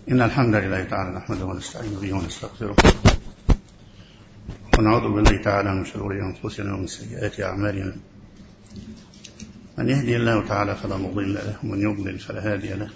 إن الحمد لله تعالى نحمده ونستعين به ونستغفره ونعوذ بالله تعالى من شرور أنفسنا ومن سيئات أعمالنا من يهدي الله تعالى فلا مضل له ومن يضلل فلا هادي له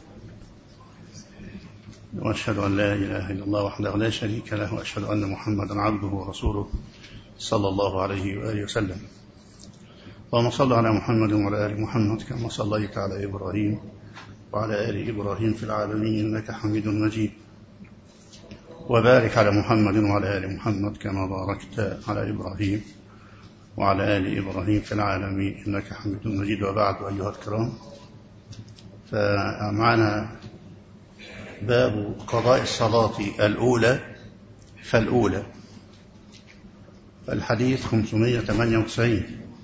وأشهد أن لا إله إلا الله وحده لا شريك له وأشهد أن محمدا عبده ورسوله صلى الله عليه وآله وسلم اللهم صل على محمد وعلى آل محمد كما صليت على إبراهيم وعلى آل إبراهيم في العالمين إنك حميد مجيد وبارك على محمد وعلى آل محمد كما باركت على إبراهيم وعلى آل إبراهيم في العالمين إنك حميد مجيد وبعد أيها الكرام فمعنا باب قضاء الصلاة الأولى فالأولى الحديث 598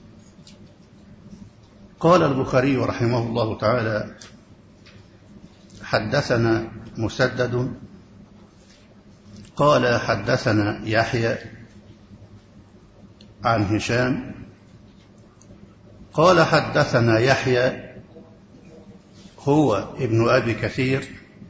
قال البخاري رحمه الله تعالى حدثنا مسدد قال حدثنا يحيى عن هشام قال حدثنا يحيى هو ابن أبي كثير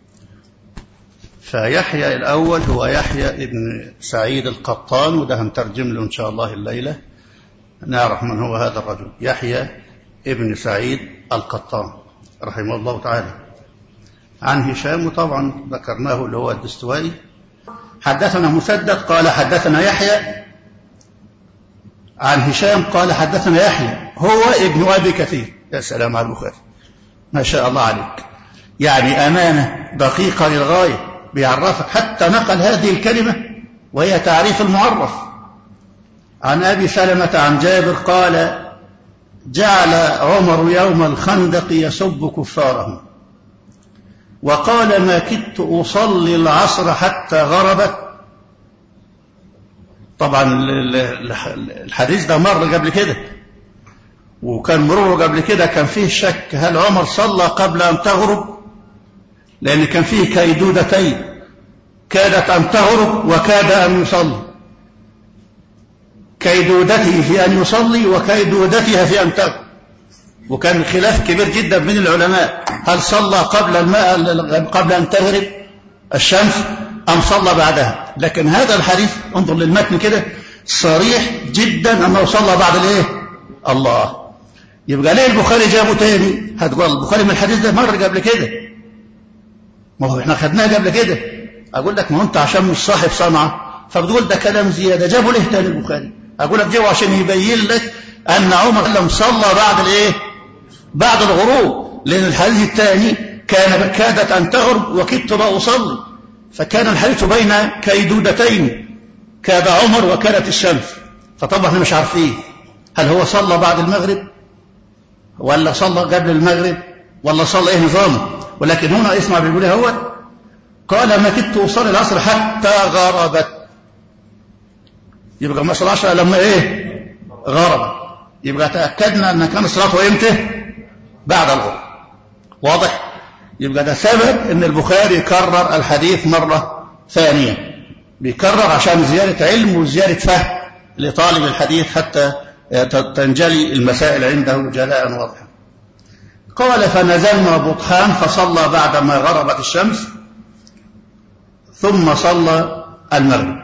فيحيى الأول هو يحيى ابن سعيد القطان وده هنترجم له إن شاء الله الليلة نعرف من هو هذا الرجل يحيى ابن سعيد القطان رحمه الله تعالى عن هشام وطبعا ذكرناه اللي هو الدستوائي حدثنا مسدد قال حدثنا يحيى عن هشام قال حدثنا يحيى هو ابن أبي كثير يا سلام على البخاري ما شاء الله عليك يعني أمانة دقيقة للغاية بيعرفك حتى نقل هذه الكلمة وهي تعريف المعرف عن أبي سلمة عن جابر قال جعل عمر يوم الخندق يسب كفارهم وقال ما كدت أصلي العصر حتى غربت طبعا الحديث ده مر قبل كده وكان مروره قبل كده كان فيه شك هل عمر صلى قبل أن تغرب لأن كان فيه كيدودتين كادت أن تغرب وكاد أن يصلي كيدودته في أن يصلي وكيدودتها في أن تغرب وكان خلاف كبير جدا بين العلماء هل صلى قبل الماء قبل أن تغرب الشمس أم صلى بعدها لكن هذا الحديث انظر للمتن كده صريح جدا أنه صلى بعد الايه الله يبقى ليه البخاري جابه تاني هتقول البخاري من الحديث ده مر قبل كده ما هو احنا خدناه قبل كده اقول لك ما هو انت عشان مش صاحب صنعه فبتقول ده كلام زياده جابه ليه تاني البخاري اقول لك جابه عشان يبين لك ان عمر لم صلى بعد الايه بعد الغروب لان الحديث الثاني كان كادت ان تغرب وكدت لا اصلي فكان الحديث بين كيدودتين كاد عمر وكانت الشمس فطبعا احنا مش عارفين هل هو صلى بعد المغرب ولا صلى قبل المغرب ولا صلى ايه نظامه ولكن هنا اسمع بيقول هو قال ما كدت أصلي العصر حتى غربت يبقى ما صلاش لما ايه غربت يبقى تأكدنا أن كان صلاته امتى بعد الغروب واضح يبقى ده سبب ان البخاري كرر الحديث مرة ثانية بيكرر عشان زيادة علم وزيادة فهم لطالب الحديث حتى تنجلي المسائل عنده جلاء واضحا قال فنزلنا بطحان فصلى بعدما غربت الشمس ثم صلى المغرب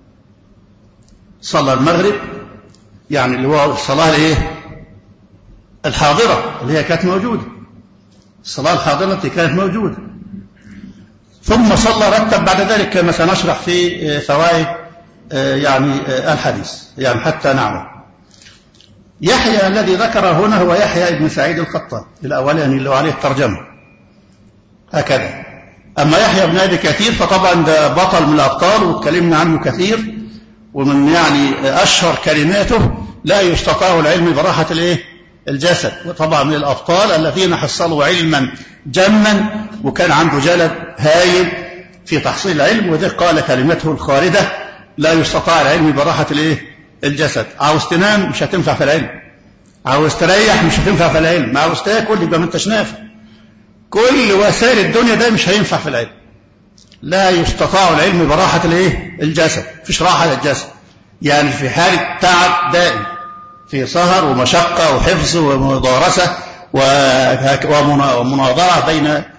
صلى المغرب يعني اللي هو الصلاة الايه الحاضرة اللي هي كانت موجودة الصلاة الحاضرة التي كانت موجودة ثم صلى رتب بعد ذلك كما سنشرح في فوائد يعني الحديث يعني حتى نعلم يحيى الذي ذكر هنا هو يحيى بن سعيد القطان الأولاني اللي عليه الترجمة هكذا أما يحيى بن أبي كثير فطبعا ده بطل من الأبطال واتكلمنا عنه كثير ومن يعني أشهر كلماته لا يستطاع العلم براحة الإيه؟ الجسد وطبعا من الأبطال الذين حصلوا علما جما وكان عنده جلد هايل في تحصيل العلم وده قال كلمته الخالدة لا يستطاع العلم براحة الإيه؟ الجسد عاوز تنام مش هتنفع في العلم عاوز تريح مش هتنفع في العلم عاوز تاكل يبقى ما انتش نافع كل وسائل الدنيا ده مش هينفع في العلم لا يستطاع العلم براحة الايه الجسد فيش راحة للجسد يعني في حالة تعب دائم في سهر ومشقة وحفظ ومدارسة ومناظرة بين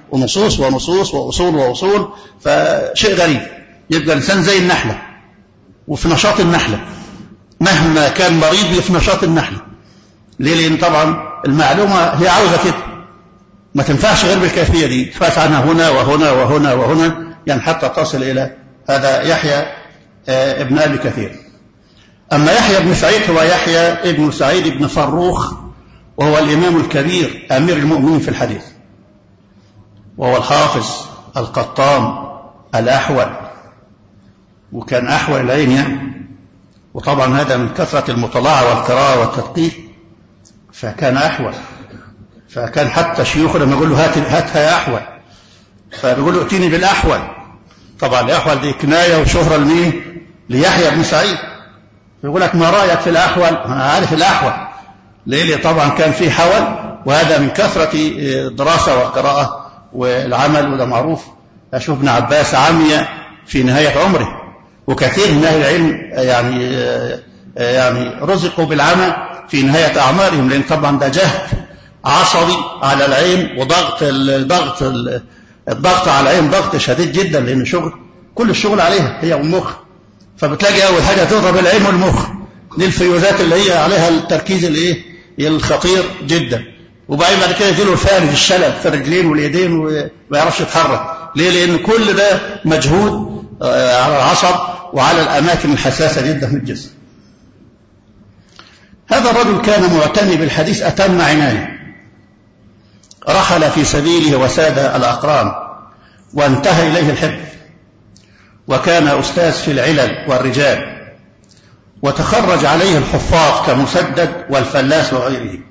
ونصوص ونصوص وأصول وأصول فشيء غريب يبقى الإنسان زي النحلة وفي نشاط النحلة مهما كان مريض في نشاط النحلة ليه لأن طبعا المعلومة هي عاوزة كده ما تنفعش غير بالكيفية دي تفات عنها هنا وهنا وهنا وهنا يعني حتى تصل إلى هذا يحيى ابن أبي كثير أما يحيى بن سعيد هو يحيى ابن سعيد بن فروخ وهو الإمام الكبير أمير المؤمنين في الحديث وهو الحافظ القطام الأحول وكان أحول العين يعني وطبعا هذا من كثرة المطالعة والقراءة والتدقيق فكان أحول فكان حتى شيوخه لما يقول له هات هاتها يا أحول فبيقول له ائتيني بالأحول طبعا الأحول دي كناية وشهرة لمين؟ ليحيى بن سعيد يقول لك ما رأيك في الأحول؟ أنا عارف الأحول ليه؟ طبعا كان في حول وهذا من كثرة الدراسة والقراءة والعمل وده معروف أشوف ابن عباس عمي في نهاية عمره وكثير من أهل العلم يعني يعني رزقوا بالعمى في نهاية أعمارهم لأن طبعا ده جهد عصبي على العين وضغط الضغط الضغط على العين ضغط شديد جدا لأن شغل كل الشغل عليها هي والمخ فبتلاقي أول حاجة تضرب العين والمخ دي الفيوزات اللي هي عليها التركيز الايه الخطير جدا وبعدين بعد كده يجيله الفارج الشلل في الرجلين واليدين وما يعرفش يتحرك ليه لأن كل ده مجهود على العصب وعلى الأماكن الحساسة جدا في الجسم هذا الرجل كان معتني بالحديث أتم عناية رحل في سبيله وساد الأقران وانتهى إليه الحفظ وكان أستاذ في العلل والرجال وتخرج عليه الحفاظ كمسدد والفلاس وغيره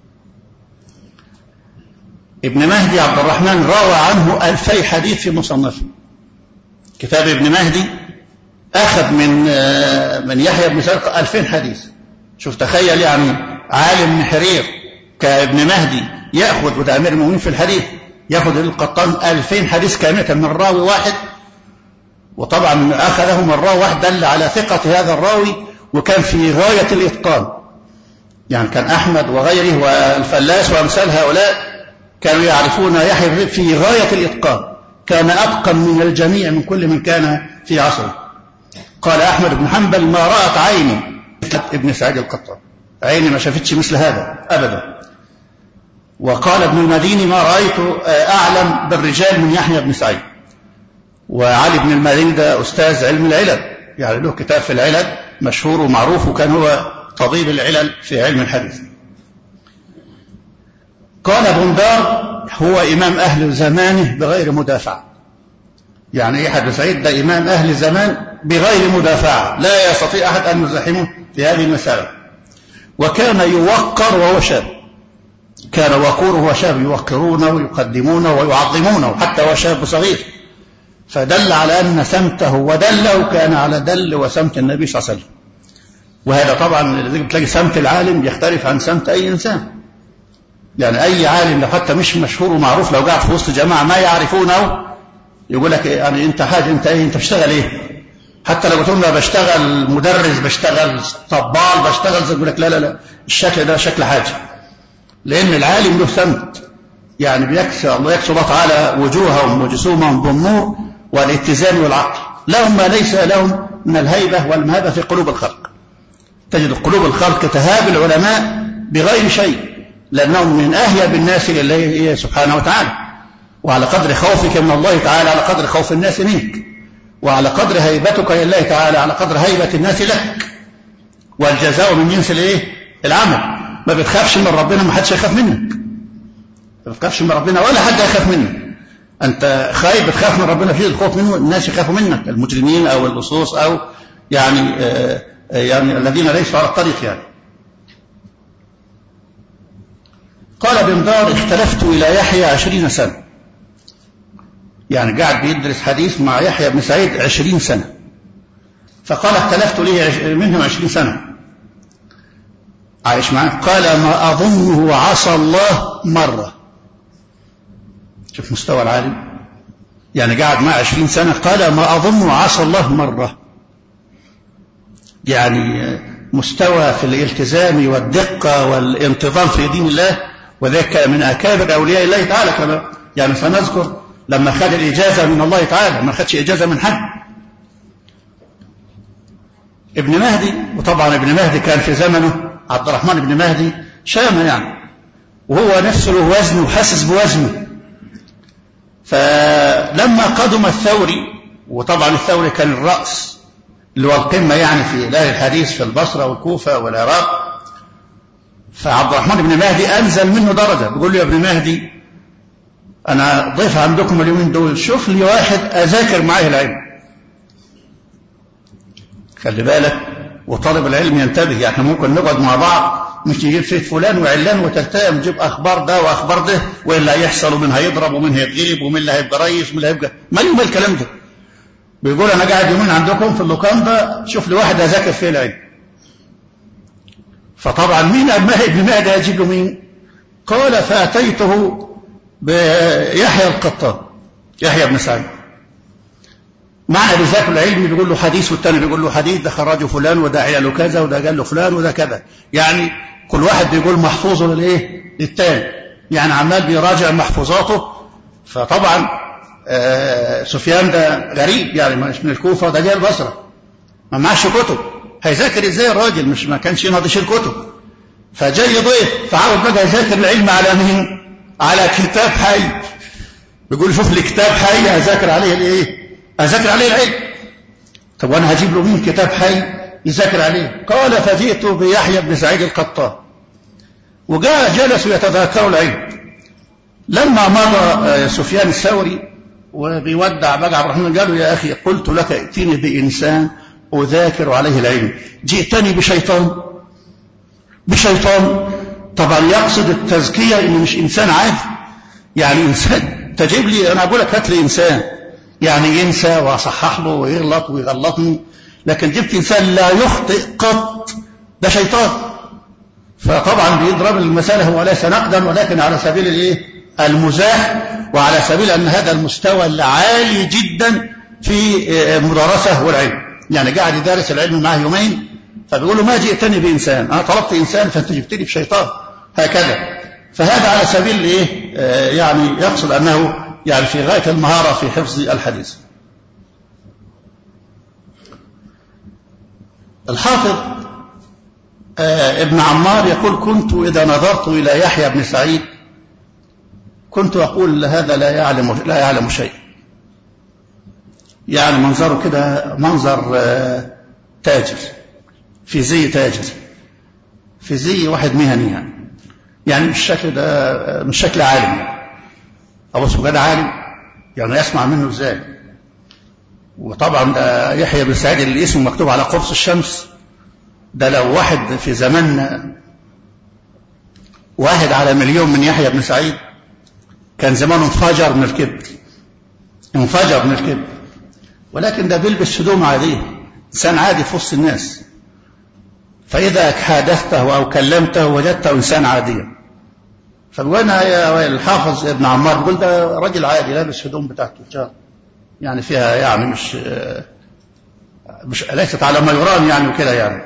ابن مهدي عبد الرحمن روى عنه ألفي حديث في مصنفه كتاب ابن مهدي أخذ من من يحيى بن سعيد ألفين حديث شوف تخيل يعني عالم من حرير كابن مهدي يأخذ وده أمير المؤمنين في الحديث يأخذ القطان ألفين حديث كاملة من راوي واحد وطبعا أخذه من راوي واحد دل على ثقة هذا الراوي وكان في غاية الإتقان يعني كان أحمد وغيره والفلاس وأمثال هؤلاء كانوا يعرفون يحيى في غاية الإتقان كان أتقن من الجميع من كل من كان في عصره قال أحمد بن حنبل ما رأت عيني ابن سعيد القطان عيني ما شافتش مثل هذا أبدا وقال ابن المديني ما رأيت أعلم بالرجال من يحيى بن سعيد وعلي بن المديني ده أستاذ علم العلل يعني له كتاب في العلل مشهور ومعروف وكان هو طبيب العلل في علم الحديث قال بندار هو إمام أهل زمانه بغير مدافع يعني يحيى بن سعيد ده إمام أهل الزمان بغير مدافعة لا يستطيع أحد أن يزاحمه في هذه المسألة وكان يوقر وهو شاب كان وقوره وهو شاب يوقرونه ويقدمونه ويعظمونه حتى وهو شاب صغير فدل على أن سمته ودله كان على دل وسمت النبي صلى الله عليه وسلم وهذا طبعا بتلاقي سمت العالم يختلف عن سمت أي إنسان يعني أي عالم لو حتى مش مشهور ومعروف لو قاعد في وسط جماعة ما يعرفونه يقول لك يعني أنت حاجة أنت إيه أنت بتشتغل إيه حتى لو قلت لهم بشتغل مدرس بشتغل طبال بشتغل زي يقول لك لا لا لا الشكل ده شكل حاجة لأن العالم له سمت يعني بيكسر الله يكسر الله تعالى وجوههم وجسومهم بالنور والاتزان والعقل لهم ما ليس لهم من الهيبة والمهابة في قلوب الخلق تجد قلوب الخلق تهاب العلماء بغير شيء لأنهم من أهيب الناس لله سبحانه وتعالى وعلى قدر خوفك من الله تعالى على قدر خوف الناس منك وعلى قدر هيبتك لله تعالى على قدر هيبة الناس لك والجزاء من جنس الايه العمل ما بتخافش من ربنا ما حدش يخاف منك ما بتخافش من ربنا ولا حد يخاف منك انت خايف بتخاف من ربنا في الخوف منه الناس يخافوا منك المجرمين او اللصوص او يعني آآ يعني الذين ليسوا على الطريق يعني قال بن دار اختلفت إلى يحيى عشرين سنة يعني قاعد بيدرس حديث مع يحيى بن سعيد عشرين سنة فقال اختلفت لي منهم عشرين سنة عايش معاه قال ما أظنه عصى الله مرة شوف مستوى العالم يعني قاعد معه عشرين سنة قال ما أظن عصى الله مرة يعني مستوى في الالتزام والدقة والانتظام في دين الله وذلك من أكابر أولياء الله تعالى كما يعني سنذكر لما خد الإجازة من الله تعالى ما خدش إجازة من حد ابن مهدي وطبعا ابن مهدي كان في زمنه عبد الرحمن بن مهدي شام يعني وهو نفسه له وزن وحاسس بوزنه فلما قدم الثوري وطبعا الثوري كان الرأس اللي هو القمة يعني في إله الحديث في البصرة والكوفة والعراق فعبد الرحمن بن مهدي أنزل منه درجة بيقول له يا ابن مهدي أنا ضيف عندكم اليومين دول شوف لي واحد أذاكر معاه العلم خلي بالك وطالب العلم ينتبه يعني ممكن نقعد مع بعض مش نجيب سيد فلان وعلان وتلتقى نجيب اخبار ده واخبار ده وايه اللي هيحصل ومين هيضرب ومين هيتغلب ومين اللي هيبقى رئيس ومين اللي هيبقى ما يوم الكلام ده بيقول انا قاعد يومين عندكم في اللوكاندا شوف لي واحد اذاكر فيه العلم فطبعا مين ابن مهدي هيجيب له مين قال فاتيته بيحيى القطان يحيى بن سعيد معنى بذاك العلم بيقول له حديث والتاني بيقول له حديث ده خرجه فلان وده عياله كذا وده قال له فلان وده كذا يعني كل واحد بيقول محفوظه للايه للتاني يعني عمال بيراجع محفوظاته فطبعا آه سفيان ده غريب يعني مش من الكوفه ده جاي البصره ما معاش كتب هيذاكر ازاي الراجل مش ما كانش ينضش الكتب فجاي ضيف فعاوز بقى يذاكر العلم على مين على كتاب حي بيقول شوف لي كتاب حي هذاكر عليه الايه أذاكر عليه العلم طب وأنا هجيب له مين كتاب حي يذاكر عليه قال فجئت بيحيى بن سعيد القطان وجاء جلسوا يتذاكروا العلم لما مضى سفيان الثوري وبيودع بقى عبد الرحمن قال له يا أخي قلت لك ائتني بإنسان أذاكر عليه العلم جئتني بشيطان بشيطان طبعا يقصد التزكية إنه مش إنسان عادي يعني إنسان تجيب لي أنا أقول لك هات لي إنسان يعني ينسى واصحح له ويغلط ويغلطني لكن جبت انسان لا يخطئ قط ده شيطان فطبعا بيضرب المسألة هو ليس نقدا ولكن على سبيل الايه المزاح وعلى سبيل ان هذا المستوى العالي جدا في المدارسة والعلم يعني قاعد يدرس العلم معه يومين فبيقول له ما جئتني بإنسان أنا طلبت إنسان فأنت جبتني بشيطان هكذا فهذا على سبيل ايه يعني يقصد أنه يعني في غاية المهارة في حفظ الحديث الحافظ آه ابن عمار يقول كنت إذا نظرت إلى يحيى بن سعيد كنت أقول هذا لا يعلم لا يعلم شيء يعني منظره كده منظر آه تاجر في زي تاجر في زي واحد مهني يعني يعني مش شكل ده مش شكل عالم يعني أبو سفيان عالم يعني يسمع منه ازاي وطبعا ده يحيى بن سعيد اللي اسمه مكتوب على قرص الشمس ده لو واحد في زماننا واحد على مليون من يحيى بن سعيد كان زمانه انفجر من الكبر انفجر من الكبر ولكن ده بيلبس هدوم عادية إنسان عادي في وسط الناس فإذا حادثته أو كلمته وجدته إنسان عاديا فبقولنا يا الحافظ ابن عمار بيقول ده راجل عادي لابس هدوم بتاعت تجار يعني فيها يعني مش مش ليست على ما يرام يعني وكده يعني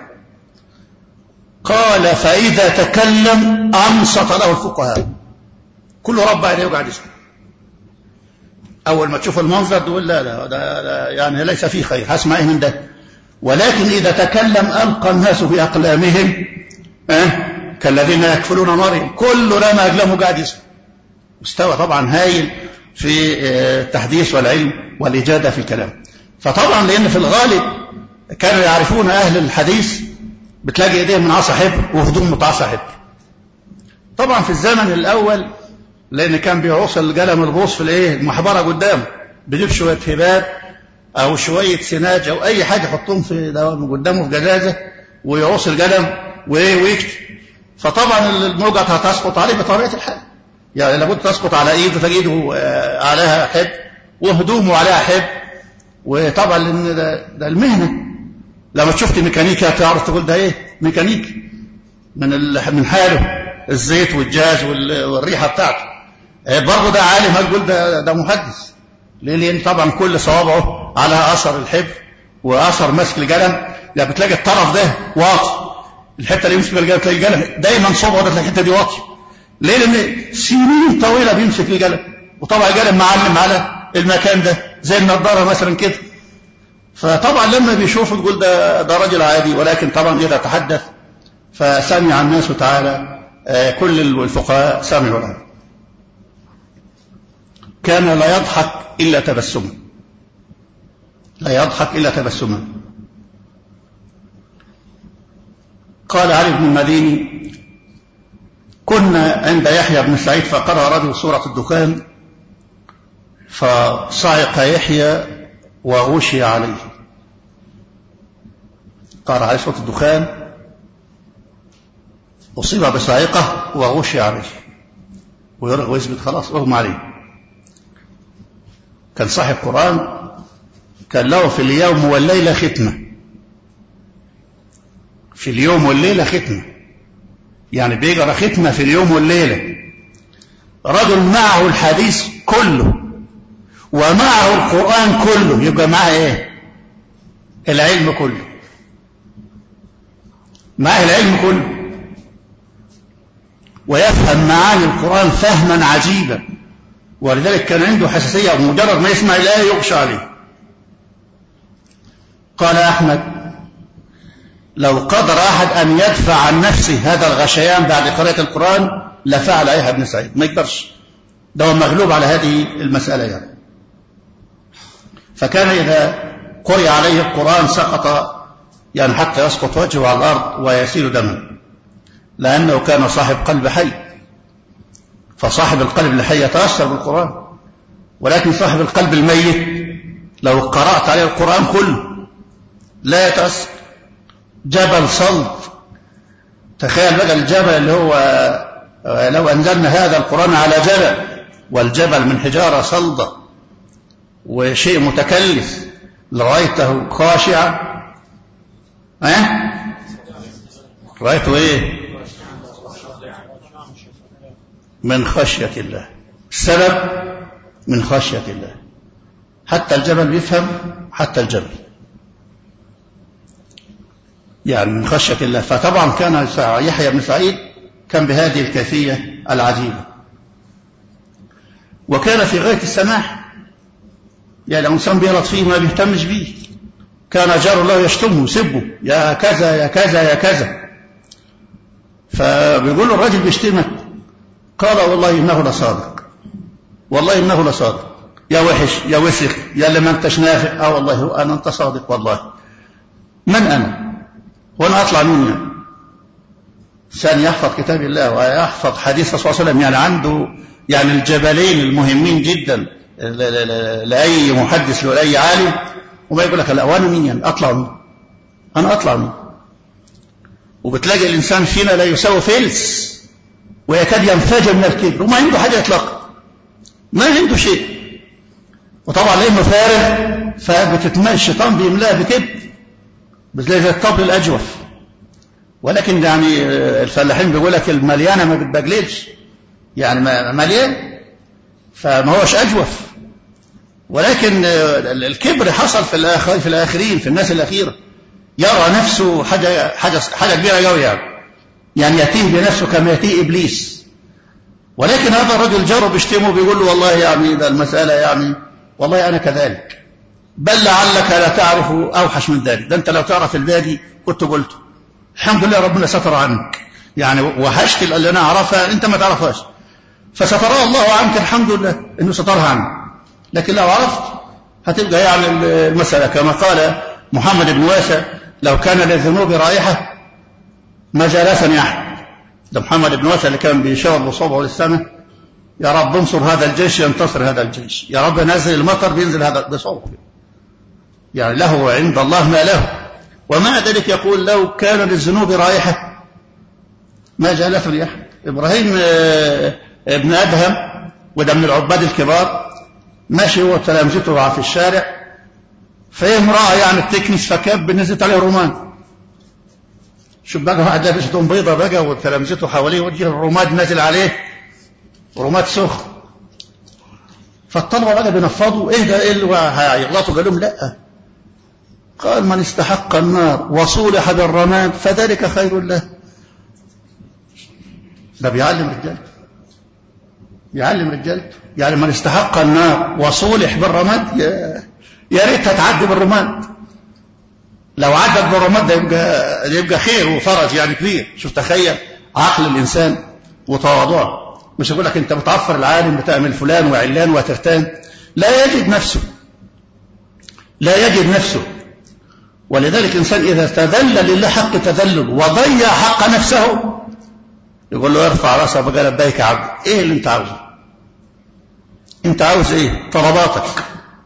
قال فإذا تكلم أنصت له الفقهاء كل رب عليه وقاعد يسمع أول ما تشوف المنظر تقول لا لا ده, ده يعني ليس فيه خير هسمع إيه من ده ولكن إذا تكلم ألقى الناس في أقلامهم أه؟ كالذين يكفلون مريم كل رمى أقلامه قاعد يسمع مستوى طبعا هايل في التحديث والعلم والإجادة في الكلام فطبعا لأن في الغالب كانوا يعرفون أهل الحديث بتلاقي ايديهم من عصا حبر وهدوم متعصا حبر طبعا في الزمن الأول لأن كان بيعوص القلم البوص في الايه المحبرة قدامه بيجيب شوية هبات أو شوية سناج أو أي حاجة يحطهم في قدامه في جزازة ويعوص القلم وإيه ويكتب فطبعا الموجة هتسقط عليه بطبيعة الحال يعني لابد تسقط على ايده تجد ايده عليها حب وهدومه عليها حب وطبعا لان ده, ده المهنه لما شفت ميكانيكا تعرف تقول ده ايه ميكانيك من من حاله الزيت والجاز والريحه بتاعته برضه ده عالم هتقول ده ده محدث ليه لان طبعا كل صوابعه على اثر الحبر واثر مسك القلم يعني بتلاقي الطرف ده واطي الحته اللي يمسك القلم تلاقي القلم دايما صوبعه ده تلاقي الحته دي واطي ليه لان سنين طويله بيمسك القلم وطبعا جالب معلم على المكان ده زي النضاره مثلا كده فطبعا لما بيشوفه تقول ده ده راجل عادي ولكن طبعا اذا تحدث فسمع الناس تعالى كل الفقهاء سمعوا له كان لا يضحك الا تبسما لا يضحك الا تبسما قال علي بن المديني كنا عند يحيى بن سعيد فقرأ رجل سورة الدخان فصعق يحيى وغشي عليه قرأ عليه سورة الدخان أصيب بصاعقة وغشي عليه ويرغ ويثبت خلاص أغمى عليه كان صاحب قرآن كان له في اليوم والليلة ختمة في اليوم والليلة ختمة يعني بيقرأ ختمة في اليوم والليلة رجل معه الحديث كله ومعه القرآن كله يبقى معه ايه العلم كله معه العلم كله ويفهم معاني القرآن فهما عجيبا ولذلك كان عنده حساسية مجرد ما يسمع الآية يغشى عليه قال أحمد لو قدر أحد أن يدفع عن نفسه هذا الغشيان بعد قراءة القرآن لفعل أيها ابن سعيد ما يقدرش ده هو مغلوب على هذه المسألة يعني فكان إذا قرئ عليه القرآن سقط يعني حتى يسقط وجهه على الأرض ويسيل دما لأنه كان صاحب قلب حي فصاحب القلب الحي يتأثر بالقرآن ولكن صاحب القلب الميت لو قرأت عليه القرآن كله لا يتأثر جبل صلب تخيل بقى الجبل اللي هو لو أنزلنا هذا القرآن على جبل والجبل من حجارة صلدة وشيء متكلف لرأيته خاشعا ها رأيته ايه من خشية الله السبب من خشية الله حتى الجبل بيفهم حتى الجبل يعني من خشية الله فطبعا كان يحيى بن سعيد كان بهذه الكيفية العجيبة وكان في غاية السماح يعني لو إنسان بيغلط فيه ما بيهتمش بيه كان جار الله يشتمه يسبه يا كذا يا كذا يا كذا فبيقول له الراجل بيشتمك قال والله إنه لصادق والله إنه لصادق يا وحش يا وسخ يا اللي ما انتش نافع اه والله أنا أنت صادق والله من أنا وأنا أطلع مين يعني إنسان يحفظ كتاب الله ويحفظ حديث الرسول صلى الله عليه وسلم يعني عنده يعني الجبلين المهمين جدا لأي محدث ولأي عالم وما يقول لك لا وأنا مين يعني أطلع مين أنا أطلع مين وبتلاقي الإنسان فينا لا يساوي فلس ويكاد ينفجر من الكبر وما عنده حاجة إطلاقا ما عنده شيء وطبعا لأنه فارغ فبتتماء الشيطان بيملاه بكبر بتلاقي زي الطبل الأجوف ولكن يعني الفلاحين بيقول لك المليانة ما بتبجللش يعني مليان فما هوش أجوف ولكن الكبر حصل في الآخر في الآخرين في الناس الأخيرة يرى نفسه حاجة حاجة حاجة كبيرة قوي يعني يعني يتيه بنفسه كما يتيه إبليس ولكن هذا الرجل جاره بيشتمه بيقول له والله يعني ده المسألة يعني والله أنا كذلك بل لعلك لا تعرف أوحش من ذلك ده أنت لو تعرف الباقي كنت قلته الحمد لله ربنا ستر عنك يعني وهشت اللي أنا أعرفها أنت ما تعرفهاش فسترها الله عنك الحمد لله أنه سترها عنك لكن لو عرفت هتبقى يعني المسألة كما قال محمد بن واسع لو كان للذنوب رائحة ما جالسني أحد ده محمد بن واسع اللي كان بيشاور بصوبه للسماء يا رب انصر هذا الجيش ينتصر هذا الجيش يا رب نزل المطر بينزل هذا بصوبه يعني له عند الله ما له ومع ذلك يقول لو كان للذنوب رائحة ما جالسني أحد إبراهيم ابن أدهم وده من العباد الكبار ماشي هو تلامذته في الشارع فهي امرأة يعني بتكنس فكاب نزلت عليه رومان شوف بقى واحد لابس هدوم بيضة بقى وتلامذته حواليه وجه الرماد نازل عليه رماد سخن فالطلبة بقى بينفضوا ايه ده ايه اللي هيغلطوا قال لهم لا قال من استحق النار وصولح بالرماد فذلك خير له ده بيعلم الرجال يعلم رجالته يعني من استحق النار وصولح بالرماد يا, يا ريتها تعدي بالرماد لو عدت بالرماد ده يبقى يبقى خير وفرج يعني كبير شوف تخيل عقل الانسان وتواضعه مش يقول لك انت بتعفر العالم بتعمل فلان وعلان وترتان لا يجد نفسه لا يجد نفسه ولذلك الإنسان إذا تذلل لله حق تذلل وضيع حق نفسه يقول له ارفع راسك بقى لبيك يا عبد ايه اللي انت عاوزه انت عاوز ايه طلباتك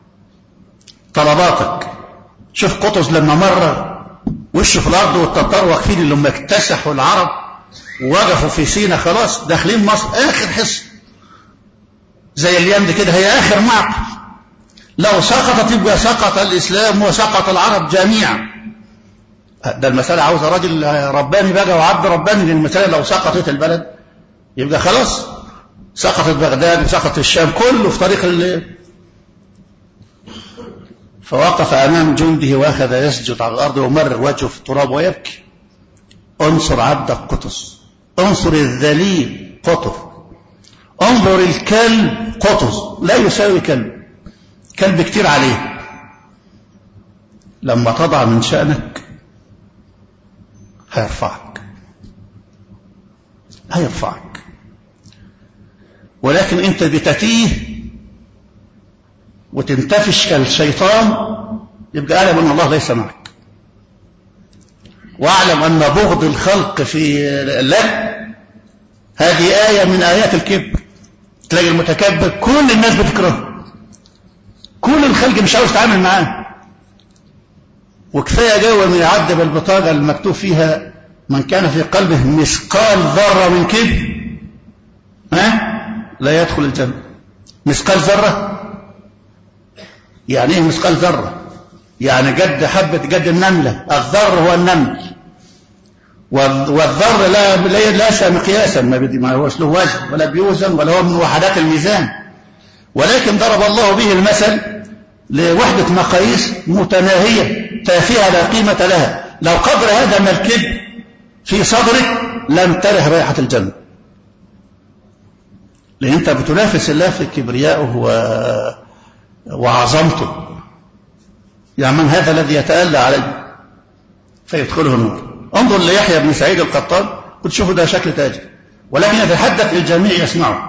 طلباتك شوف قطز لما مر وشه في الارض والتتار واقفين اللي هم اكتسحوا العرب ووقفوا في سينا خلاص داخلين مصر اخر حصن زي اليمن كده هي اخر معقل لو سقطت يبقى سقط الاسلام وسقط العرب جميعا ده المسألة عاوزة راجل رباني بقى وعبد رباني لأن المسألة لو سقطت البلد يبقى خلاص سقطت بغداد وسقطت الشام كله في طريق ال فوقف أمام جنده وأخذ يسجد على الأرض ومرر وجهه في التراب ويبكي انصر عبدك قطز انصر الذليل قطر انظر الكلب قطز لا يساوي كلب كلب كتير عليه لما تضع من شأنك هيرفعك هيرفعك ولكن انت بتتيه وتنتفش كالشيطان يبقى اعلم ان الله ليس معك واعلم ان بغض الخلق في لك هذه آية من آيات الكبر تلاقي المتكبر كل الناس بتكرهه كل الخلق مش عاوز يتعامل معاه وكفاية جو من يعذب البطاقة المكتوب فيها من كان في قلبه مثقال ذرة من كبر ها لا يدخل الجنة مثقال ذرة يعني ايه مثقال ذرة يعني قد حبة قد النملة الذر هو النمل والذر لا ليس مقياسا ما بدي ما هوش له وزن ولا بيوزن ولا هو من وحدات الميزان ولكن ضرب الله به المثل لوحدة مقاييس متناهية تافهة لا قيمة لها لو قدر هذا من الكذب في صدرك لم تره رائحة الجنة لأن أنت بتنافس الله في كبريائه و... وعظمته يعني من هذا الذي يتألى عليه فيدخله النور انظر ليحيى بن سعيد القطان كنت تشوفوا ده شكل تاجر ولكن يتحدث الجميع يسمعه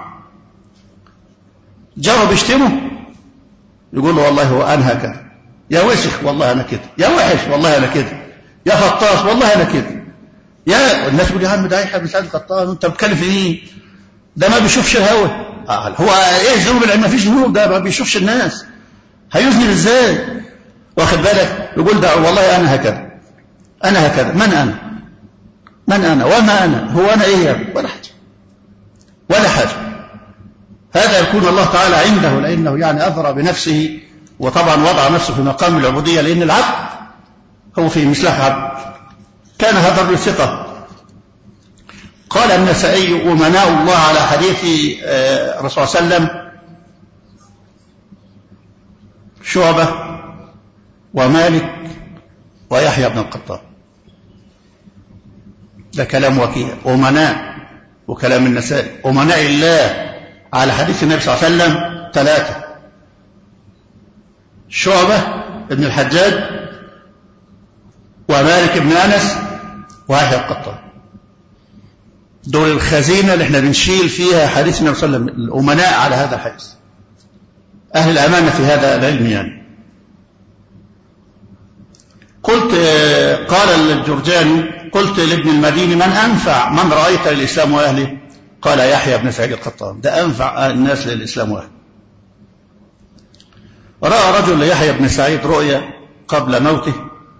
جاءوا بيشتموا يقول له والله هو أنا هكذا يا وسخ والله أنا كده يا وحش والله أنا كده يا خطاس والله أنا كده يا الناس بيقول يا عم ده يحيى بن سعيد القطان وانت بتكلم في ايه ده ما بيشوفش الهوى آه هو ايه ذنوب العلم ما فيش ذنوب ده ما بيشوفش الناس هيذنب ازاي واخد بالك يقول ده والله انا هكذا انا هكذا من انا من انا وما انا هو انا ايه ولا حاجه ولا حاجه هذا يكون الله تعالى عنده لانه يعني اثرى بنفسه وطبعا وضع نفسه في مقام العبوديه لان العبد هو في مثله عبد كان هذا الرجل ثقة قال النسائي أمناء الله على حديث الرسول صلى الله عليه وسلم شعبة ومالك ويحيى بن القطان ده كلام وكيع أمناء وكلام النسائي أمناء الله على حديث النبي صلى الله عليه وسلم ثلاثة شعبة ابن الحجاج ومالك بن أنس ويحيى القطان دول الخزينة اللي احنا بنشيل فيها حديث النبي صلى الله عليه وسلم الأمناء على هذا الحديث أهل الأمانة في هذا العلم يعني قلت قال الجرجاني قلت لابن المديني من أنفع من رأيت للإسلام وأهله قال يحيى بن سعيد القطان ده أنفع الناس للإسلام وأهله رأى رجل ليحيى بن سعيد رؤيا قبل موته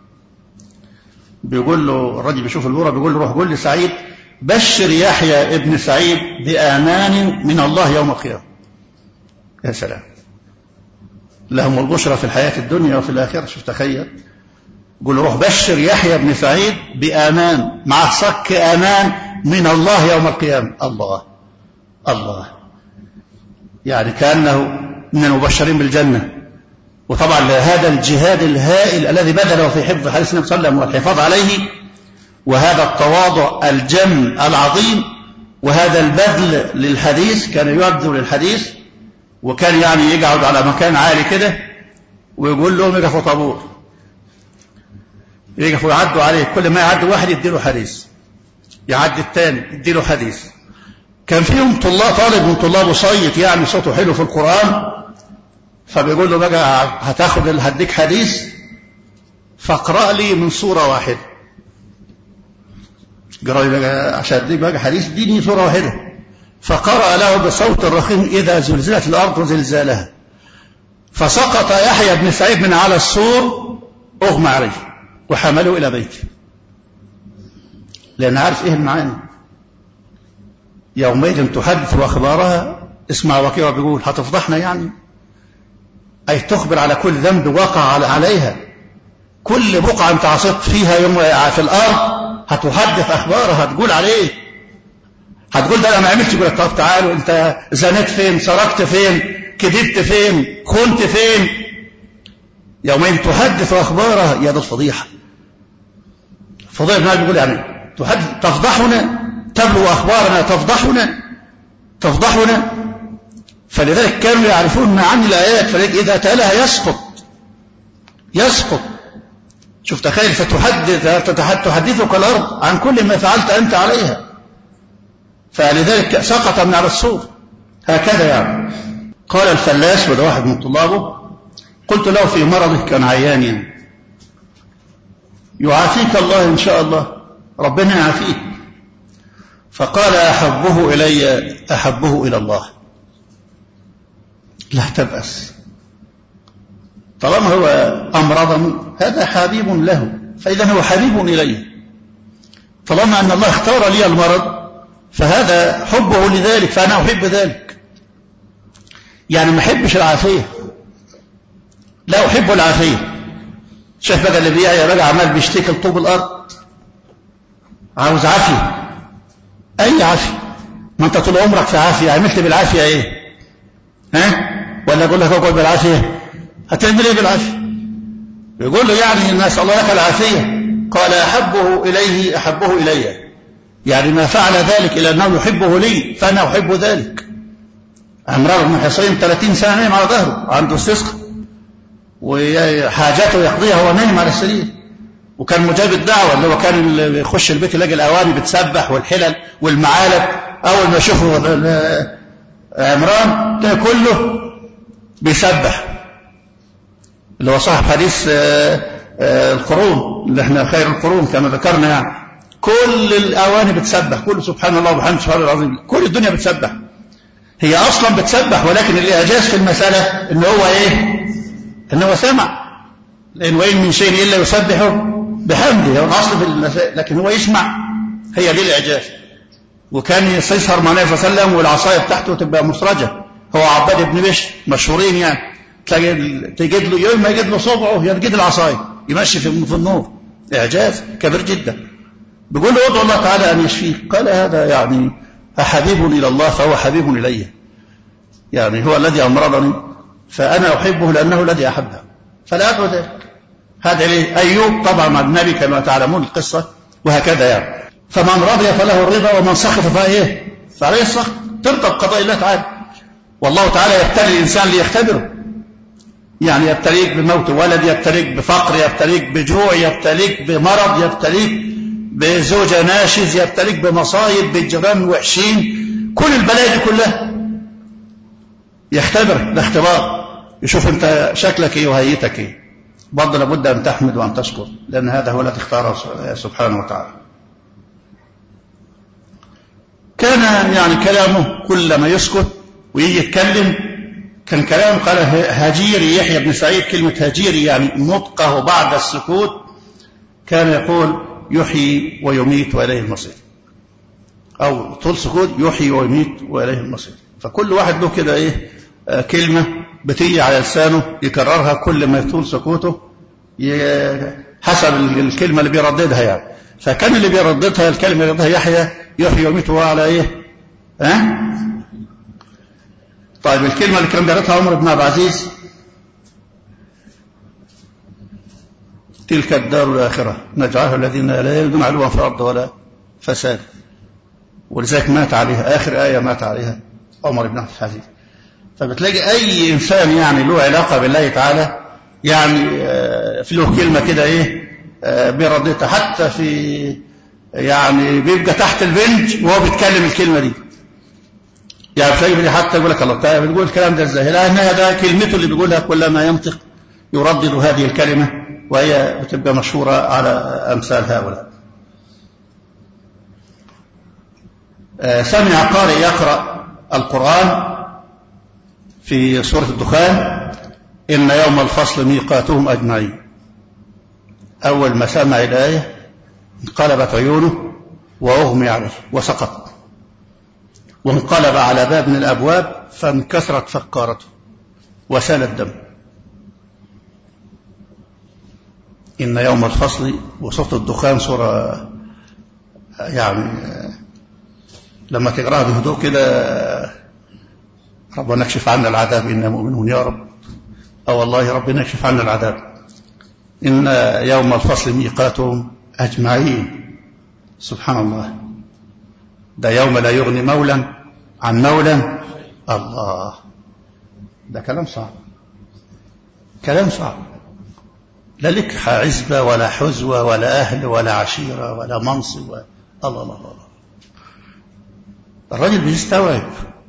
بيقول له الراجل بيشوف الورى بيقول له روح قول لسعيد بشر يحيى ابن سعيد بآمان من الله يوم القيامة يا سلام لهم البشرى في الحياة الدنيا وفي الآخرة شوف تخيل قول له روح بشر يحيى ابن سعيد بآمان مع صك أمان من الله يوم القيامة الله الله يعني كأنه من المبشرين بالجنة وطبعا هذا الجهاد الهائل الذي بذله في حفظ حديث النبي صلى الله عليه وسلم والحفاظ عليه وهذا التواضع الجم العظيم وهذا البذل للحديث كان يبذل للحديث وكان يعني يقعد على مكان عالي كده ويقول لهم يقفوا طابور يقفوا يعدوا عليه كل ما يعدوا واحد يديله حديث يعدي الثاني يديله حديث كان فيهم طلاب طالب من طلابه صيت يعني صوته حلو في القرآن فبيقول له بقى هتاخد هديك حديث فاقرأ لي من سورة واحدة قرأ لي بقى عشان اديك بقى حديث ديني سورة واحدة فقرأ له بصوت رخيم إذا زلزلت الأرض زلزالها فسقط يحيى بن سعيد من على السور أغمى عليه وحمله إلى بيته لأن عارف إيه المعاني يومئذ تحدث أخبارها اسمع وكيع بيقول هتفضحنا يعني أي تخبر على كل ذنب وقع عليها كل بقعة انت عصيت فيها يوم في الأرض هتحدث أخبارها هتقول عليه هتقول ده أنا ما عملتش يقول طب تعالوا أنت زنيت فين سرقت فين كذبت فين خنت فين يومين تحدث أخبارها يا ده الفضيحة فضيحة بيقول يعني تحدث تفضحنا تبلو أخبارنا تفضحنا تفضحنا فلذلك كانوا يعرفون معاني الآيات فلذلك إذا تلاها يسقط يسقط شوف تخيل فتحدث تحدثك الأرض عن كل ما فعلت أنت عليها فلذلك سقط من على السور هكذا يعني قال الفلاس وده واحد من طلابه قلت له في مرضه كان عيان يعني يعافيك الله إن شاء الله ربنا يعافيك فقال أحبه إلي أحبه إلى الله لا تبأس طالما هو أمرضني هذا حبيب له فإذا هو حبيب إليه طالما أن الله اختار لي المرض فهذا حبه لذلك فأنا أحب ذلك يعني ما أحبش العافية لا أحب العافية شايف بقى اللي بيعيا بقى عمال بيشتكي لطوب الأرض عاوز عافية أي عافية ما أنت طول عمرك في عافية عملت بالعافية إيه ها ولا أقول لك أقول بالعافية هتعمل إيه بالعافية يقول له يعني الناس الله لك العافية قال أحبه إليه أحبه إلي يعني ما فعل ذلك إلا أنه يحبه لي فأنا أحب ذلك عمران بن حصين 30 سنة نايم على ظهره عنده استسقى وحاجاته يقضيها وهو نايم على السرير وكان مجاب الدعوة اللي هو كان اللي يخش البيت يلاقي الأواني بتسبح والحلل والمعالب أول ما يشوفوا عمران ده كله بيسبح اللي هو صاحب حديث القرون اللي احنا خير القرون كما ذكرنا يعني كل الأواني بتسبح كل سبحان الله وبحمده سبحان العظيم كل الدنيا بتسبح هي أصلا بتسبح ولكن الإعجاز في المسألة إن هو إيه إن هو سمع لأن وإن من شيء إلا يسبحه بحمده هو الأصل في المسائل لكن هو يسمع هي دي الإعجاز وكان يسهر مع النبي صلى الله عليه وسلم والعصاية بتاعته تبقى مسرجة هو عباد بن بشر مشهورين يعني تلاقي تجد له يوم ما يجد له صبعه يجد العصاية يمشي في النور إعجاز كبير جدا بيقول له ادعو الله تعالى أن يشفيك قال هذا يعني أحبيب إلى الله فهو حبيب إلي يعني هو الذي أمرضني فأنا أحبه لأنه الذي أحبه فلا أدعو ذلك هذا ليه أيوب طبعا مع النبي كما تعلمون القصة وهكذا يعني فمن رضي فله الرضا ومن سخط فإيه فعليه السخط ترضى بقضاء الله تعالى والله تعالى يبتلي الإنسان ليختبره يعني يبتليك بموت ولد يبتليك بفقر يبتليك بجوع يبتليك بمرض يبتليك بزوجة ناشز يبتليك بمصايب بجيران وحشين كل البلايا دي كلها يختبر الاختبار يشوف انت شكلك ايه وهيتك ايه برضه لابد ان تحمد وان تشكر لان هذا هو الذي اختاره سبحانه وتعالى كان يعني كلامه كلما يسكت ويجي يتكلم كان كلامه قال هجيري يحيى بن سعيد كلمة هجيري يعني نطقه بعد السكوت كان يقول يحيي ويميت وإليه المصير أو طول سكوت يحيي ويميت وإليه المصير فكل واحد له كده إيه آه كلمة بتيجي على لسانه يكررها كل ما يطول سكوته حسب الكلمة اللي بيرددها يعني فكان اللي بيرددها الكلمة اللي بيرددها يحيى يحيي ويميت وهو على إيه ها أه؟ طيب الكلمة اللي كان بيرددها عمر بن عبد العزيز تلك الدار الآخرة نجعلها الذين لا يلدون علوا في الأرض ولا فساد ولذلك مات عليها آخر آية مات عليها عمر بن عبد العزيز فبتلاقي أي إنسان يعني له علاقة بالله تعالى يعني في له كلمة كده إيه بردتها حتى في يعني بيبقى تحت البنج وهو بيتكلم الكلمة دي يعني تلاقي حتى يقول لك الله تعالى بتقول الكلام ده ازاي لا انها ده كلمته اللي بيقولها كلما ينطق يردد هذه الكلمة وهي بتبقى مشهورة على أمثال هؤلاء سمع قارئ يقرأ القرآن في سورة الدخان إن يوم الفصل ميقاتهم أجمعين أول ما سمع الآية انقلبت عيونه وأغمي عليه وسقط وانقلب على باب من الأبواب فانكسرت فقارته وسال الدم إن يوم الفصل وصوت الدخان صورة يعني لما تقراها بهدوء كده ربنا اكشف عنا العذاب إنا مؤمنون يا رب أو والله ربنا اكشف عنا العذاب إن يوم الفصل ميقاتهم أجمعين سبحان الله ده يوم لا يغني مولا عن مولا الله ده كلام صعب كلام صعب لا لك عزبة ولا حزوة ولا أهل ولا عشيرة ولا منصب ولا الله الله الله الراجل بيستوعب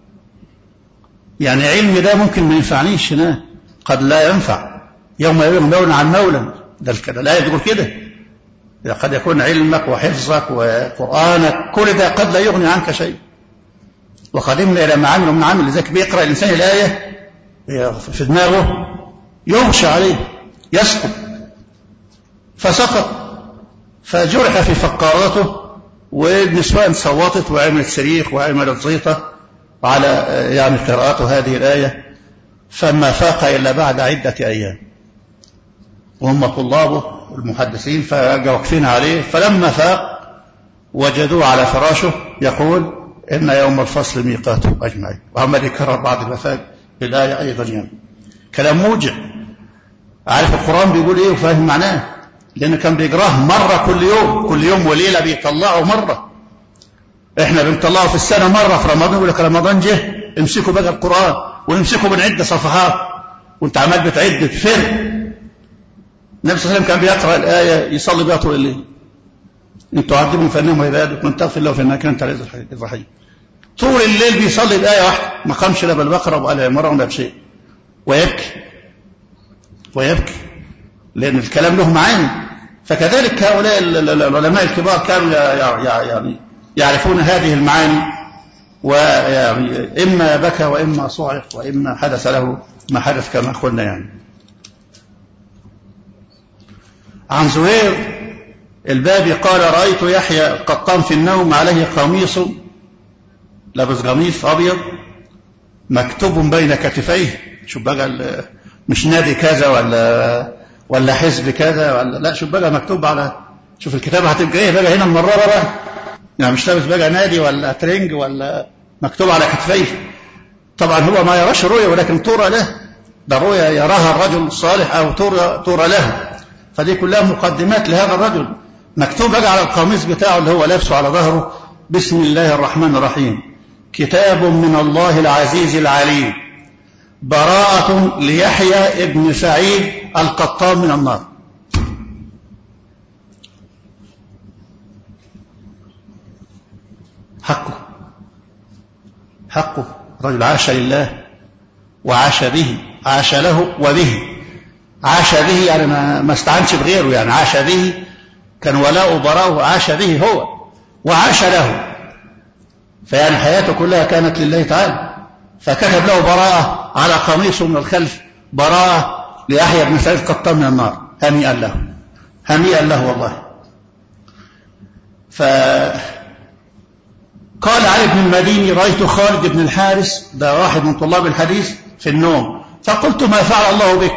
يعني علم ده ممكن ما ينفعنيش هنا قد لا ينفع يوم يوم مولى عن مولى ده الكلام لا يقول كده قد يكون علمك وحفظك وقرآنك كل ده قد لا يغني عنك شيء وقدمنا إلى ما عملوا من عمل لذلك بيقرأ الإنسان الآية في دماغه يغشى عليه يسقط فسقط فجرح في فقاراته والنسوان صوتت وعملت صريخ وعملت زيطة على يعني قراءته هذه الآية فما فاق إلا بعد عدة أيام وهم طلابه المحدثين فجاء واقفين عليه فلما فاق وجدوه على فراشه يقول إن يوم الفصل ميقاته أجمعين وعمل يكرر بعد ما فاق بالآية أيضا يعني كلام موجع عارف القرآن بيقول إيه وفاهم معناه لأنه كان بيقراه مرة كل يوم كل يوم وليلة بيطلعه مرة احنا بنطلعه في السنة مرة في رمضان يقول لك رمضان جه امسكوا بقى القرآن ونمسكوا بنعد صفحات وانت عمال بتعد تفر النبي صلى الله عليه وسلم كان بيقرأ الآية يصلي بها طول الليل ان تعذبهم فانهم عبادك وان تغفر له فانك انت الرحيم طول الليل بيصلي الآية واحدة ما قامش لا بالبقرة ولا عمران ولا بشيء ويبكي ويبكي لأن الكلام له معاني فكذلك هؤلاء العلماء الكبار كانوا يعني يعرفون هذه المعاني وإما بكى وإما صعق وإما حدث له ما حدث كما قلنا يعني عن زهير البابي قال رأيت يحيى قطان في النوم عليه قميص لابس قميص أبيض مكتوب بين كتفيه شوف بقى مش نادي كذا ولا ولا حزب كذا ولا لا شوف بقى مكتوب على شوف الكتابة هتبقى ايه بقى هنا المرة بقى يعني مش لابس بقى نادي ولا ترنج ولا مكتوب على كتفيه طبعا هو ما يراش رؤية ولكن ترى له ده رؤية يراها الرجل الصالح أو ترى, ترى له فدي كلها مقدمات لهذا الرجل مكتوب بقى على القميص بتاعه اللي هو لابسه على ظهره بسم الله الرحمن الرحيم كتاب من الله العزيز العليم براءة ليحيى ابن سعيد القطان من النار حقه حقه رجل عاش لله وعاش به عاش له وبه عاش به يعني ما, ما استعنش بغيره يعني عاش به كان ولاء براءه عاش به هو وعاش له فيعني حياته كلها كانت لله تعالى فكتب له براءة على قميصه من الخلف براءة ليحيى بن سعيد قطان من النار هنيئا له هنيئا له والله ف قال علي بن المديني رأيت خالد بن الحارس ده واحد من طلاب الحديث في النوم فقلت ما فعل الله بك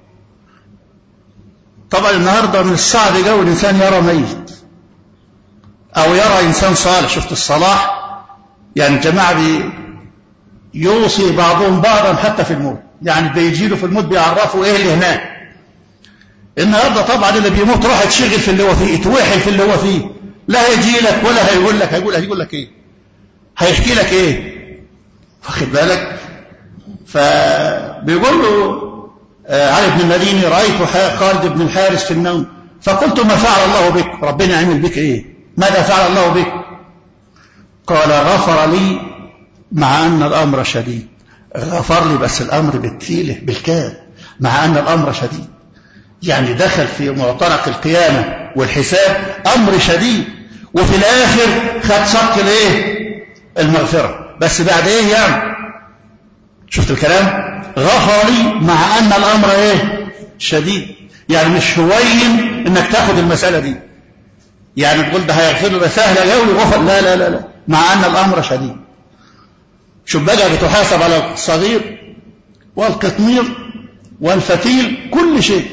طبعا النهاردة من الصعب جو الإنسان يرى ميت أو يرى إنسان صالح شفت الصلاح يعني الجماعة بي يوصي بعضهم بعضا حتى في الموت يعني بيجي له في الموت بيعرفوا ايه اللي هناك النهارده طبعا اللي بيموت راح يتشغل في اللي هو فيه يتوحل في اللي هو فيه لا هيجي لك ولا هيقول لك هيقول هيقول لك ايه هيحكي لك ايه واخد بالك فبيقول له آه، علي بن المديني رأيت خالد بن الحارث في النوم فقلت ما فعل الله بك ربنا عمل بك ايه ماذا فعل الله بك قال غفر لي مع أن الأمر شديد غفر لي بس الأمر بالتيله بالكاد مع أن الأمر شديد يعني دخل في معترك القيامة والحساب أمر شديد وفي الآخر خد صك الايه المغفرة بس بعد ايه يعني شفت الكلام غفر لي مع أن الأمر ايه شديد يعني مش هوين انك تاخد المسألة دي يعني تقول ده هيغفر له ده سهلة قوي غفر لا لا لا لا مع أن الأمر شديد شوف بقى بتحاسب على الصغير والقطمير والفتيل كل شيء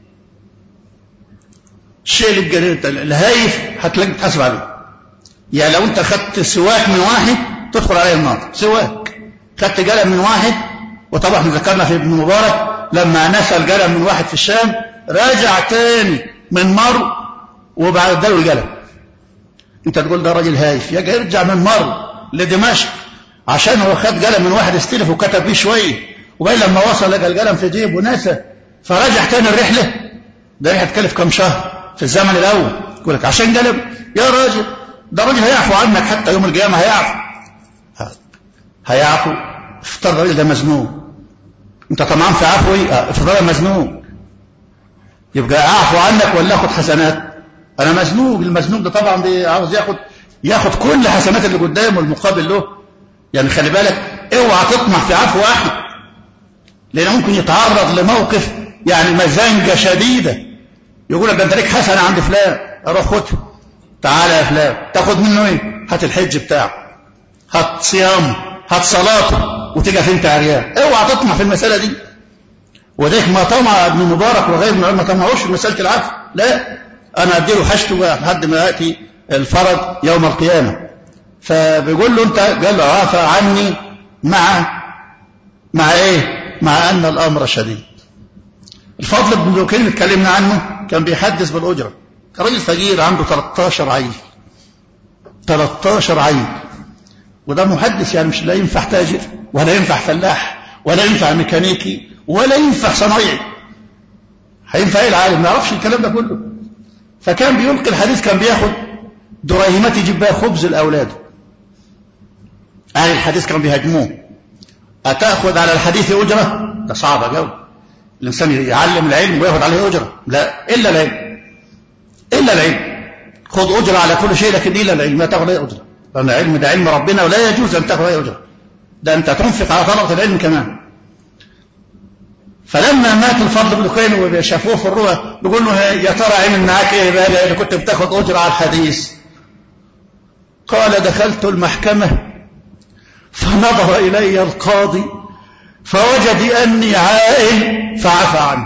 الشيء اللي الهايف هتلاقي تحاسب عليه يعني لو انت خدت سواك من واحد تدخل عليه النار سواك خدت قلم من واحد وطبعا ذكرنا في ابن مبارك لما نسى القلم من واحد في الشام راجع تاني من مر وبعد اداله القلم انت تقول ده راجل هايف يجي يرجع من مر لدمشق عشان هو خد قلم من واحد استلف وكتب فيه شويه وبعدين لما وصل لقى القلم في جيبه ونسى فرجع تاني الرحله ده رحله تكلف كم شهر في الزمن الاول يقول لك عشان قلم يا راجل ده راجل هيعفو عنك حتى يوم القيامه هيعفو هيعفو افترض الراجل ده مزنوق انت طمعان في عفوي اه افترض مزنوق يبقى اعفو عنك ولا اخد حسنات انا مزنوق المزنوق ده طبعا عاوز ياخد ياخد كل حسنات اللي قدامه المقابل له يعني خلي بالك اوعى تطمع في عفو واحد لان ممكن يتعرض لموقف يعني مزانجه شديده يقول لك ده انت ليك حسنه عند فلان اروح خدها تعالى يا فلان تاخد منه ايه هات الحج بتاعه هات صيامه هات صلاته وتيجي انت عريان اوعى تطمع في المساله دي وذلك ما طمع ابن مبارك وغيره من ما طمعوش في مساله العفو لا انا اديله حاجته لحد ما ياتي الفرج يوم القيامه فبيقول له انت قال له عفى عني مع مع ايه مع ان الامر شديد الفضل بن ذكين اللي اتكلمنا عنه كان بيحدث بالاجره كان راجل فقير عنده 13 عيل 13 عيل وده محدث يعني مش لا ينفع تاجر ولا ينفع فلاح ولا ينفع ميكانيكي ولا ينفع صنايعي هينفع ايه العالم ما يعرفش الكلام ده كله فكان بيلقي الحديث كان بياخد دراهمات يجيب بها خبز الاولاد اهل الحديث كانوا بيهاجموه اتاخذ على الحديث اجره ده صعب قوي الانسان يعلم العلم وياخذ عليه اجره لا الا العلم الا العلم خذ اجره على كل شيء لكن الا العلم ما تاخذ اي اجره لان العلم ده علم ربنا ولا يجوز ان تاخذ اي اجره ده انت تنفق على طلبه العلم كمان فلما مات الفضل بن كين وشافوه في الرؤى بيقول له يا ترى عمل معاك ايه بقى اللي كنت بتاخد اجره على الحديث قال دخلت المحكمه فنظر الي القاضي فوجد اني عائل فعفى عني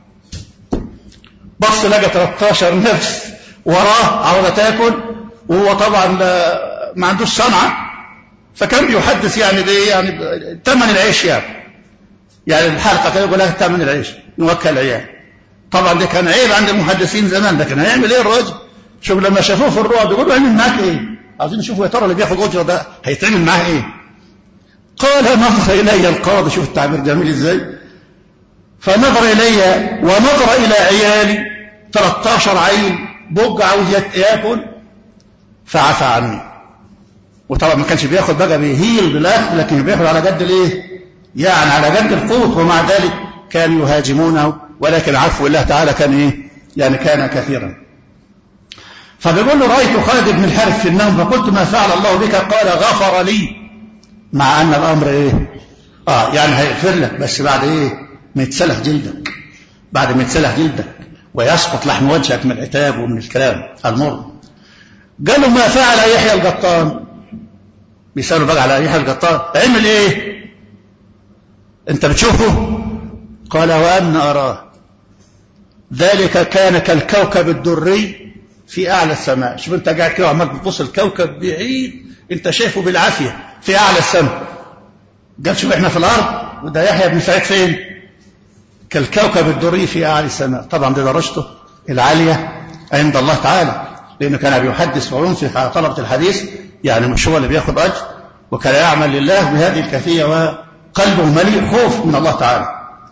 بص لقى 13 نفس وراه عاوزه تاكل وهو طبعا ما عندوش صنعه فكان بيحدث يعني بايه يعني ثمن العيش يعني يعني الحلقه كده يقول لها ثمن العيش نوكل العيال طبعا ده كان عيب عند المحدثين زمان لكن هيعمل ايه الراجل شوف لما شافوه في الرعب بيقولوا اعمل معاك ايه عاوزين نشوفوا يا ترى اللي بياخد اجره ده هيتعمل معاه ايه قال نظر الي القاضي شوف التعبير جميل ازاي فنظر الي ونظر الى عيالي 13 عيل بوج عاوز ياكل فعفى عني وطبعا ما كانش بياخد بقى بيهيل بالاكل لكن بياخد على قد الايه يعني على قد القوت ومع ذلك كانوا يهاجمونه ولكن عفو الله تعالى كان ايه يعني كان كثيرا فبيقول له رايت خالد بن الحارث في النوم فقلت ما فعل الله بك قال غفر لي مع ان الامر ايه اه يعني هيغفر لك بس بعد ايه ما يتسلخ جلدك بعد ما يتسلخ جلدك ويسقط لحم وجهك من العتاب ومن الكلام المر قالوا ما فعل يحيى القطان بيسألوا بقى على يحيى القطان عمل ايه انت بتشوفه قال وأنا أراه ذلك كان كالكوكب الدري في أعلى السماء شوف انت قاعد كده وعمال بتبص الكوكب بعيد انت شايفه بالعافية في أعلى السماء قال شوف احنا في الأرض وده يحيى بن سعيد فين كالكوكب الدري في أعلى السماء طبعا دي درجته العالية عند الله تعالى لأنه كان بيحدث وينفق على طلبة الحديث يعني مش هو اللي بياخد أجر وكان يعمل لله بهذه الكيفية وقلبه مليء خوف من الله تعالى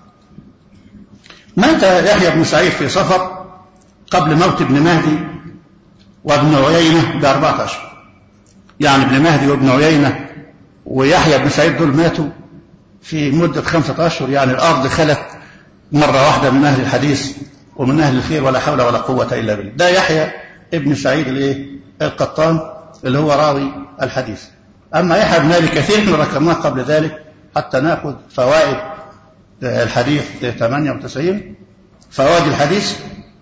مات يحيى بن سعيد في صفر قبل موت ابن مهدي وابن عيينة بأربعة أشهر يعني ابن مهدي وابن عيينة ويحيى بن سعيد دول ماتوا في مدة خمسة أشهر يعني الأرض خلت مرة واحدة من أهل الحديث ومن أهل الخير ولا حول ولا قوة إلا بالله ده يحيى ابن سعيد الايه القطان اللي هو راوي الحديث أما يحيى بن أبي كثير من ذكرناه قبل ذلك حتى ناخذ فوائد الحديث 98 فوائد الحديث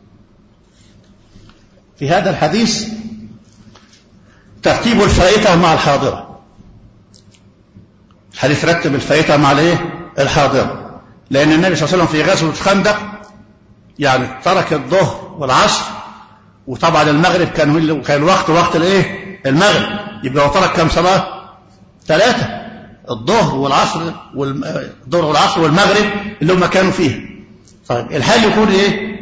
في هذا الحديث ترتيب الفائتة مع الحاضرة الحديث رتب الفائتة مع الايه الحاضرة لأن النبي صلى الله عليه وسلم في غزوة الخندق يعني ترك الظهر والعصر وطبعا المغرب كان كان الوقت وقت الايه المغرب يبقى هو ترك كم صلاة ثلاثة الظهر والعصر والظهر والعصر والمغرب اللي هم كانوا فيه طيب الحل يكون ايه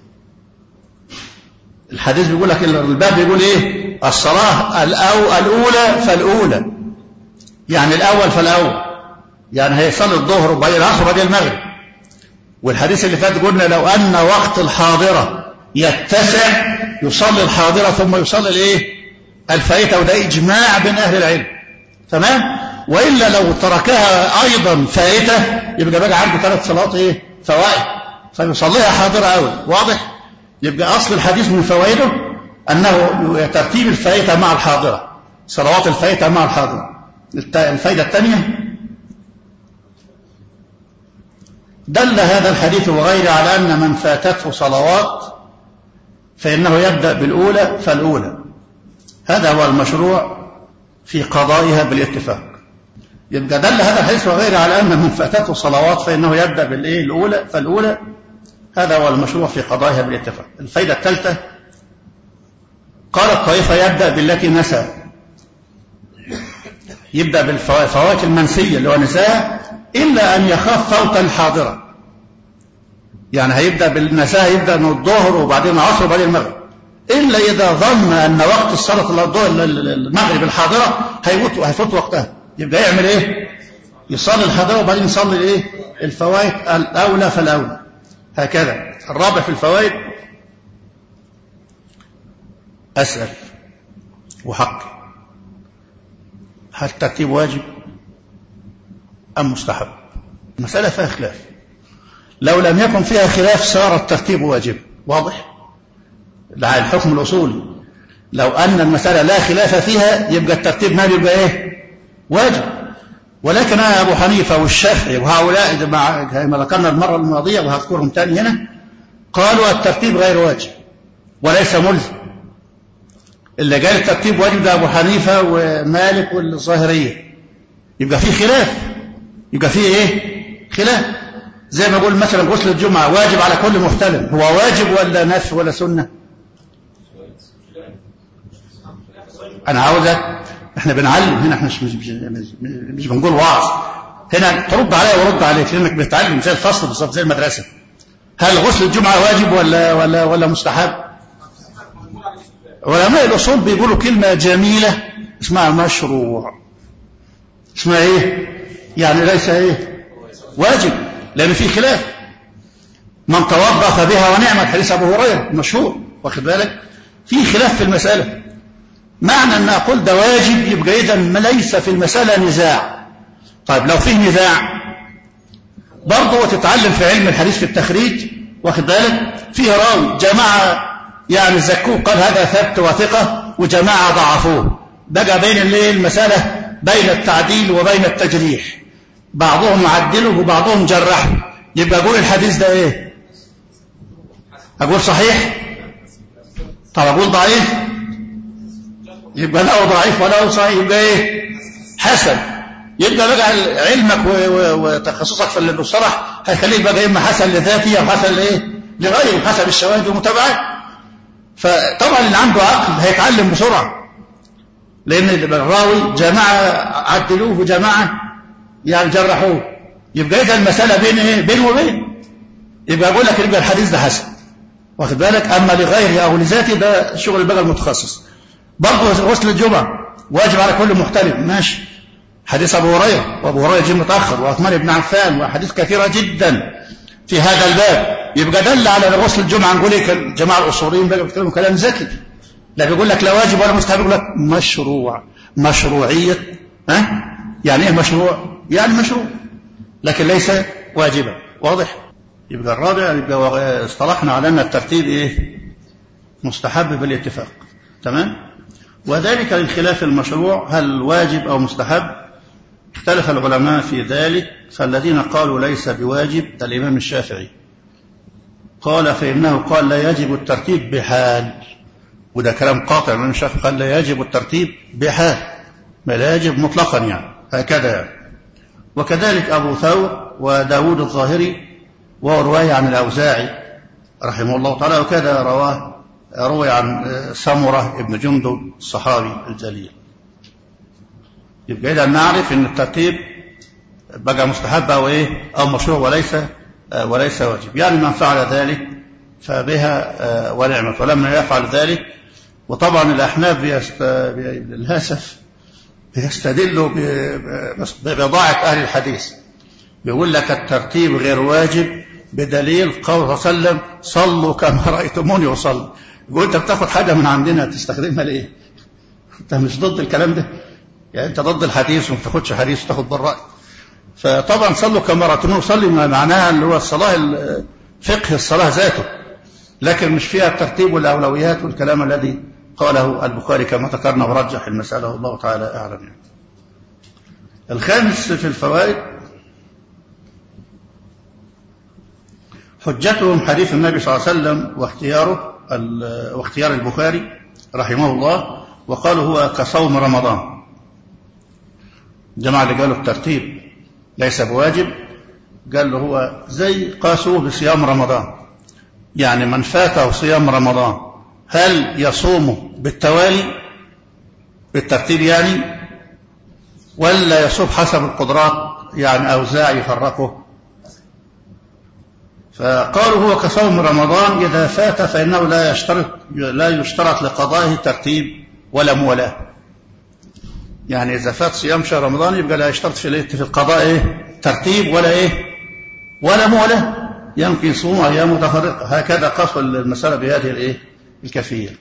الحديث بيقول لك الباب بيقول ايه الصلاة الأو الأولى فالأولى يعني الأول فالأول يعني هيصلي الظهر وبعدين العصر وبعدين المغرب والحديث اللي فات قلنا لو أن وقت الحاضرة يتسع يصلي الحاضرة ثم يصلي الايه الفائتة وده إجماع بين أهل العلم تمام وإلا لو تركها أيضا فائتة يبقى بقى عنده ثلاث صلوات ايه فوائد فيصليها حاضرة أول واضح يبقى أصل الحديث من فوائده أنه ترتيب الفائتة مع الحاضرة صلوات الفائتة مع الحاضرة الفائدة الثانية دل هذا الحديث وغيره على أن من فاتته صلوات فإنه يبدأ بالأولى فالأولى هذا هو المشروع في قضائها بالاتفاق يبقى دل هذا الحديث وغيره على أن من فاتته صلوات فإنه يبدأ بالإيه الأولى فالأولى هذا هو المشروع في قضائها بالاتفاق الفائدة الثالثة قال الطائفة يبدأ بالتي نسى يبدأ بالفوات المنسية اللي هو نساء إلا أن يخاف فوتا حاضرة يعني هيبدأ بالنساء يبدأ من الظهر وبعدين العصر وبعدين المغرب إلا إذا ظن أن وقت الصلاة المغرب الحاضرة هيفوت هيفوت وقتها يبقى يعمل إيه؟ يصلي الحاضرة وبعدين يصلي الإيه؟ الفوائد الأولى فالأولى هكذا الرابع في الفوائد أسأل وحق هل الترتيب واجب أم مستحب المسألة فيها خلاف لو لم يكن فيها خلاف صار الترتيب واجب واضح الحكم الأصولي لو أن المسألة لا خلاف فيها يبقى الترتيب ما بيبقى إيه واجب ولكن أنا أبو حنيفة والشافعي وهؤلاء كما ذكرنا المرة الماضية وهذكرهم تاني هنا قالوا الترتيب غير واجب وليس ملزم اللي قال الترتيب واجب ده أبو حنيفة ومالك والظاهرية يبقى في خلاف يبقى في إيه خلاف زي ما أقول مثلا غسل الجمعة واجب على كل محتلم هو واجب ولا نفي ولا سنة أنا عاوزك احنا بنعلم هنا احنا مش, مش, مش, مش بنقول وعظ هنا ترد عليا ورد عليك لانك بتتعلم زي الفصل بالظبط زي المدرسه هل غسل الجمعه واجب ولا ولا ولا مستحب علماء الاصول بيقولوا كلمه جميله اسمها مشروع اسمها ايه يعني ليس ايه واجب لان في خلاف من توضا فبها ونعمت حديث ابو هريره مشهور واخد بالك في خلاف في المساله معنى أن أقول ده واجب يبقى إذا ليس في المسألة نزاع طيب لو فيه نزاع برضه وتتعلم في علم الحديث في التخريج واخد بالك فيه راوي جماعة يعني زكوه قال هذا ثبت وثقة وجماعة ضعفوه بقى بين الليل المسألة بين التعديل وبين التجريح بعضهم عدله وبعضهم جرحه يبقى أقول الحديث ده إيه أقول صحيح طب أقول ضعيف يبقى له ضعيف وله صحيح يبقى ايه حسن يبقى بقى علمك وتخصصك في المصطلح هيخليك بقى اما حسن لذاته او حسن لايه لغيره حسب الشواهد والمتابعات فطبعا اللي عنده عقل هيتعلم بسرعه لان الراوي جماعه عدلوه وجماعه يعني جرحوه يبقى اذا المساله بين ايه بين وبين يبقى اقول لك يبقى الحديث ده حسن واخد بالك اما لغيره او لذاته ده شغل بقى المتخصص برضه غسل الجمعة واجب على كل محتلم ماشي حديث أبو هريرة وأبو هريرة جه متأخر وعثمان بن عفان وأحاديث كثيرة جدا في هذا الباب يبقى دل على غسل الجمعة نقول لك الجماعة الأصوليين بقى بيتكلموا كلام ذكي لا بيقول لك لا واجب ولا مستحب يقول لك مشروع مشروعية ها يعني ايه مشروع يعني مشروع لكن ليس واجبا واضح يبقى الرابع يبقى اصطلحنا على ان الترتيب ايه مستحب بالاتفاق تمام وذلك للخلاف المشروع هل واجب او مستحب اختلف العلماء في ذلك فالذين قالوا ليس بواجب الامام الشافعي قال فانه قال لا يجب الترتيب بحال وده كلام قاطع الامام الشافعي قال لا يجب الترتيب بحال ما لا يجب مطلقا يعني هكذا يعني وكذلك أبو ثور وداود الظاهري وهو رواية عن الأوزاعي رحمه الله تعالى وكذا رواه روي عن سمرة ابن جندب الصحابي الجليل يبقى إذا نعرف أن الترتيب بقى مستحب أو إيه أو مشروع وليس وليس واجب يعني من فعل ذلك فبها ونعمت ولما يفعل ذلك وطبعا الأحناف بيست... للأسف بيستدلوا ببضاعة أهل الحديث بيقول لك الترتيب غير واجب بدليل قول صلى الله عليه وسلم صلوا كما رأيتموني أصلي يقول أنت بتاخد حاجة من عندنا تستخدمها ليه؟ أنت مش ضد الكلام ده يعني أنت ضد الحديث وما تاخدش حديث وتاخد بالرأي فطبعا صلوا كما رأيتموني أصلي معناها اللي هو الصلاة فقه الصلاة ذاته لكن مش فيها الترتيب والأولويات والكلام الذي قاله البخاري كما ذكرنا ورجح المسألة والله تعالى أعلم يعني. الخامس في الفوائد حجتهم حديث النبي صلى الله عليه وسلم واختياره واختيار البخاري رحمه الله وقالوا هو كصوم رمضان جماعة اللي قالوا الترتيب ليس بواجب قال له هو زي قاسوه بصيام رمضان يعني من فاته صيام رمضان هل يصوم بالتوالي بالترتيب يعني ولا يصوم حسب القدرات يعني أوزاع يفرقه فقالوا هو كصوم رمضان إذا فات فإنه لا يشترط لا يشترط لقضائه ترتيب ولا مولاة يعني إذا فات صيام شهر رمضان يبقى لا يشترط في في القضاء إيه ترتيب ولا إيه ولا مولاة يمكن يصوم أيام متفرقة هكذا قصوا المسألة بهذه الإيه الكفية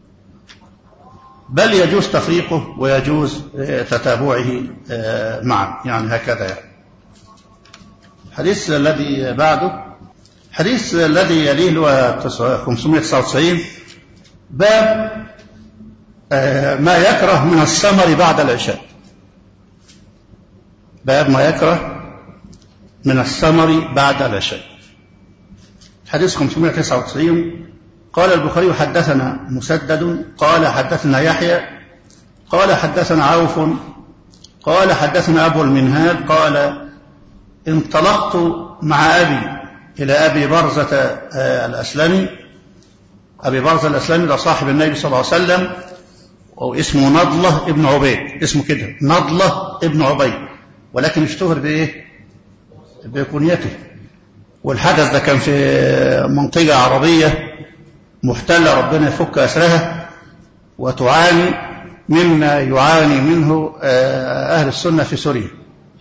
بل يجوز تفريقه ويجوز تتابعه معا يعني هكذا يعني. الحديث الذي بعده الحديث الذي يليه هو 599 باب ما يكره من السمر بعد العشاء باب ما يكره من السمر بعد العشاء حديث 599 قال البخاري حدثنا مسدد قال حدثنا يحيى قال حدثنا عوف قال حدثنا أبو المنهال قال انطلقت مع أبي إلى أبي برزة الأسلمي أبي برزة الأسلمي ده صاحب النبي صلى الله عليه وسلم واسمه نضلة ابن عبيد اسمه كده نضلة ابن عبيد ولكن اشتهر بإيه بكنيته والحدث ده كان في منطقة عربية محتلة ربنا يفك أسرها وتعاني مما يعاني منه أهل السنة في سوريا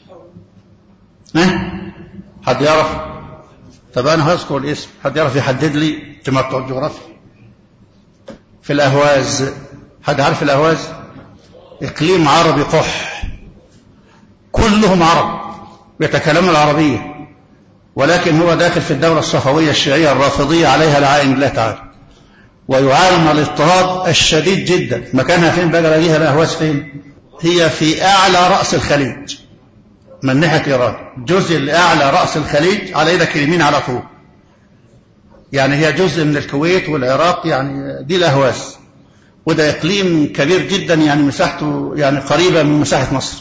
ها؟ حد يعرف طب أنا هذكر الاسم حد يعرف يحدد لي تمتع الجغرافيا في الأهواز حد عارف الأهواز إقليم عربي قح كلهم عرب يتكلمون العربية ولكن هو داخل في الدولة الصفوية الشيعية الرافضية عليها لعائن الله تعالى ويعاني من الاضطهاد الشديد جدا مكانها فين بقى لها الأهواز فين هي في أعلى رأس الخليج من ناحية إيران جزء الأعلى رأس الخليج على يدك اليمين على طول يعني هي جزء من الكويت والعراق يعني دي الأهواز وده إقليم كبير جدا يعني مساحته يعني قريبة من مساحة مصر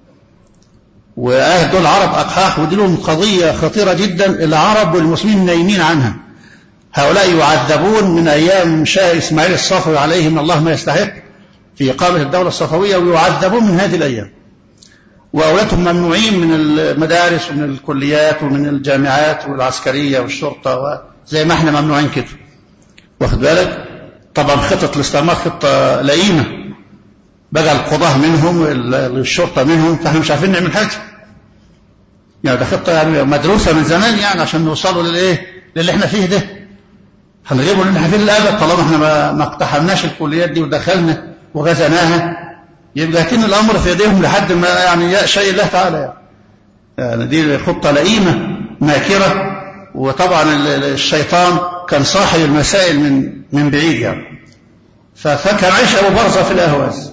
وأهل دول عرب أقحاح ودي لهم قضية خطيرة جدا العرب والمسلمين نايمين عنها هؤلاء يعذبون من أيام شاه إسماعيل الصفوي عليه من الله ما يستحق في إقامة الدولة الصفوية ويعذبون من هذه الأيام وأولادهم ممنوعين من المدارس ومن الكليات ومن الجامعات والعسكرية والشرطة زي ما احنا ممنوعين كده واخد بالك طبعا خطة الاستعمار خطة لئيمة بقى القضاة منهم الشرطة منهم فاحنا مش عارفين نعمل حاجة يعني ده خطة يعني مدروسة من زمان يعني عشان نوصلوا للايه للي احنا فيه ده هنجيبه اللي احنا فيه للأبد طالما احنا ما, ما اقتحمناش الكليات دي ودخلنا وغزناها يبقى هتين الأمر في يديهم لحد ما يعني يشاء الله تعالى يعني. يعني دي خطة لئيمة ماكرة وطبعا الشيطان كان صاحب المسائل من من بعيد يعني فكان عيش أبو برزة في الأهواز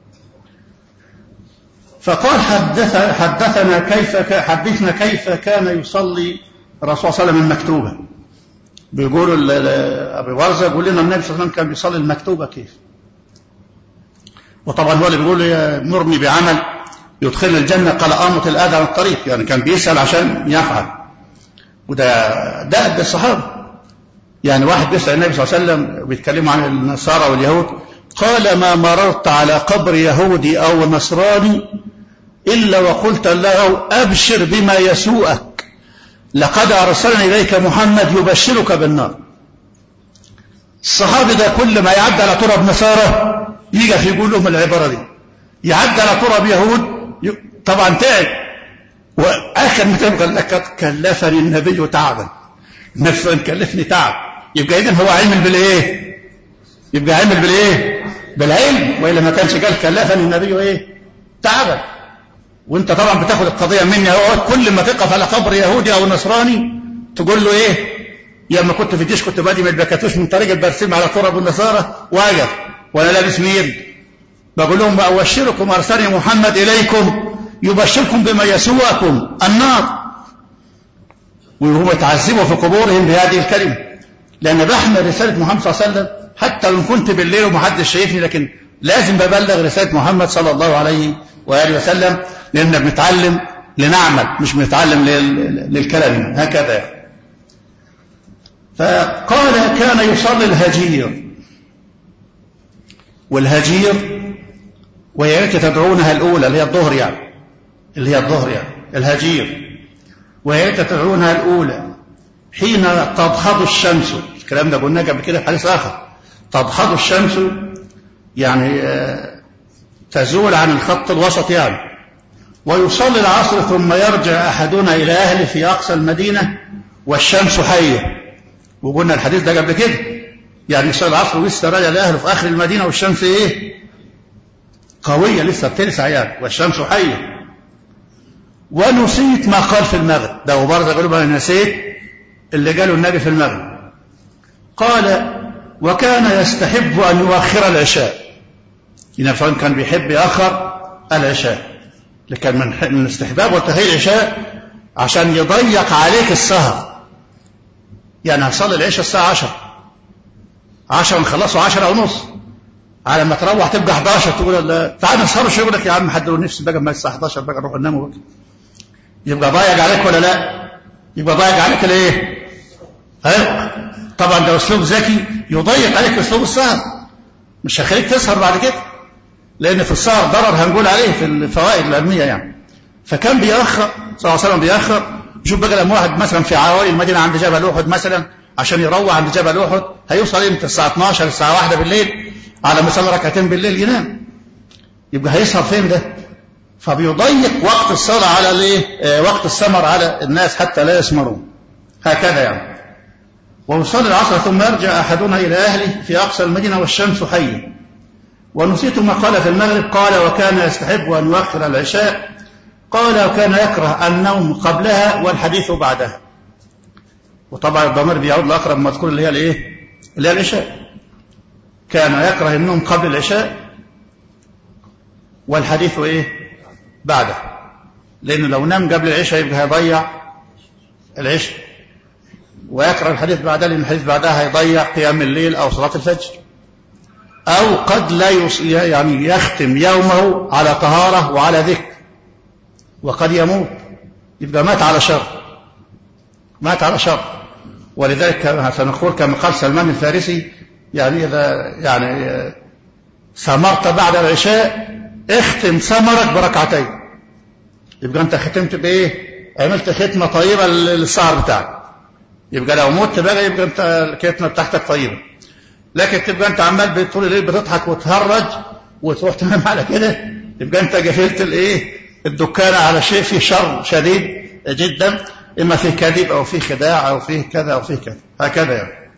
فقال حدث حدثنا كيف حدثنا كيف كان يصلي الرسول صلى الله عليه وسلم المكتوبة بيقولوا أبو برزة يقول لنا النبي صلى الله عليه وسلم كان بيصلي المكتوبة كيف وطبعا هو اللي بيقول مرني بعمل يدخل الجنة قال آمط الأذى عن الطريق يعني كان بيسأل عشان يفعل وده دأب الصحابة يعني واحد بيسأل النبي صلى الله عليه وسلم بيتكلموا عن النصارى واليهود قال ما مررت على قبر يهودي أو نصراني إلا وقلت له أبشر بما يسوءك لقد أرسلني إليك محمد يبشرك بالنار الصحابي ده كل ما يعدي على تراب نصارى يجي في يقول لهم العبارة دي يعدي على تراب يهود طبعا تعب واخر ما قال لك كلفني النبي تعبا نفسه ان كلفني تعب يبقى اذا هو علم بالايه يبقى علم بالايه بالعلم والا ما كانش قال كلفني النبي ايه تعبا وانت طبعا بتاخد القضيه مني اهو كل ما تقف على قبر يهودي او نصراني تقول له ايه يا اما كنت في الجيش كنت بادي ما البكاتوش من طريق البرسيم على تراب النصارى واقف وانا لابس مير بقول لهم ابشركم ارسلني محمد اليكم يبشركم بما يسوءكم النار وهم يتعذبوا في قبورهم بهذه الكلمة لأن بحمل رسالة محمد صلى الله عليه وسلم حتى لو كنت بالليل ومحدش شايفني لكن لازم ببلغ رسالة محمد صلى الله عليه وآله وسلم لأن بنتعلم لنعمل مش بنتعلم للكلام هكذا فقال كان يصلي الهجير والهجير وهي تدعونها الأولى اللي هي الظهر يعني اللي هي الظهر يعني الهجير وهي تدعونها الأولى حين تضحض الشمس الكلام ده قلناه قبل كده في حديث آخر تضحض الشمس يعني تزول عن الخط الوسط يعني ويصلي العصر ثم يرجع أحدنا إلى أهله في أقصى المدينة والشمس حية وقلنا الحديث ده قبل كده يعني يصلي العصر ولسه راجع لأهله في آخر المدينة والشمس إيه قوية لسه بتلسع يعني والشمس حية ونسيت ما قال في المغرب ده وبرضه قالوا انا نسيت اللي قاله النبي في المغرب قال وكان يستحب أن يؤخر العشاء النبي صلى كان بيحب يأخر العشاء لكن من من استحباب وتهيئ العشاء عشان يضيق عليك السهر يعني هصلي العشاء الساعة 10 10 نخلصوا 10 ونص على ما تروح تبقى 11 تقول تعال نسهر شغلك يا عم حد نفسي بقى ما الساعة 11 بقى نروح ننام بقى يبقى ضايق عليك ولا لا يبقى ضايق عليك الايه ها طبعا ده اسلوب ذكي يضيق عليك اسلوب السهر مش هيخليك تسهر بعد كده لان في السهر ضرر هنقول عليه في الفوائد العلميه يعني فكان بيأخر صلى الله عليه وسلم بيأخر شوف بقى لما واحد مثلا في عوالي المدينه عند جبل احد مثلا عشان يروح عند جبل احد هيوصل امتى الساعه 12 الساعه 1 بالليل على ما يصلي ركعتين بالليل ينام يبقى هيسهر فين ده فبيضيق وقت الصلاة على الايه وقت السمر على الناس حتى لا يسمرون هكذا يعني ويصلي العصر ثم يرجع أحدنا إلى أهله في أقصى المدينة والشمس حية ونسيت ما قال في المغرب قال وكان يستحب أن يؤخر العشاء قال وكان يكره النوم قبلها والحديث بعدها وطبعا الضمير بيعود لأقرب مذكور اللي هي الايه اللي هي العشاء كان يكره النوم قبل العشاء والحديث ايه بعده لأنه لو نام قبل العشاء يبقى هيضيع العشاء ويكره الحديث بعدها لأن الحديث بعدها هيضيع قيام الليل أو صلاة الفجر أو قد لا يعني يختم يومه على طهارة وعلى ذكر وقد يموت يبقى مات على شر مات على شر ولذلك سنقول كما قال سلمان الفارسي يعني إذا يعني سمرت بعد العشاء اختم ثمرك بركعتين يبقى انت ختمت بايه عملت ختمه طيبه للسهر بتاعك يبقى لو مت بقى يبقى انت الختمه بتاعتك طيبه لكن تبقى انت عمال طول الليل بتضحك وتهرج وتروح تنام على كده يبقى انت جفلت الايه الدكان على شيء فيه شر شديد جدا اما فيه كذب او فيه خداع او فيه كذا او فيه كذا هكذا يعني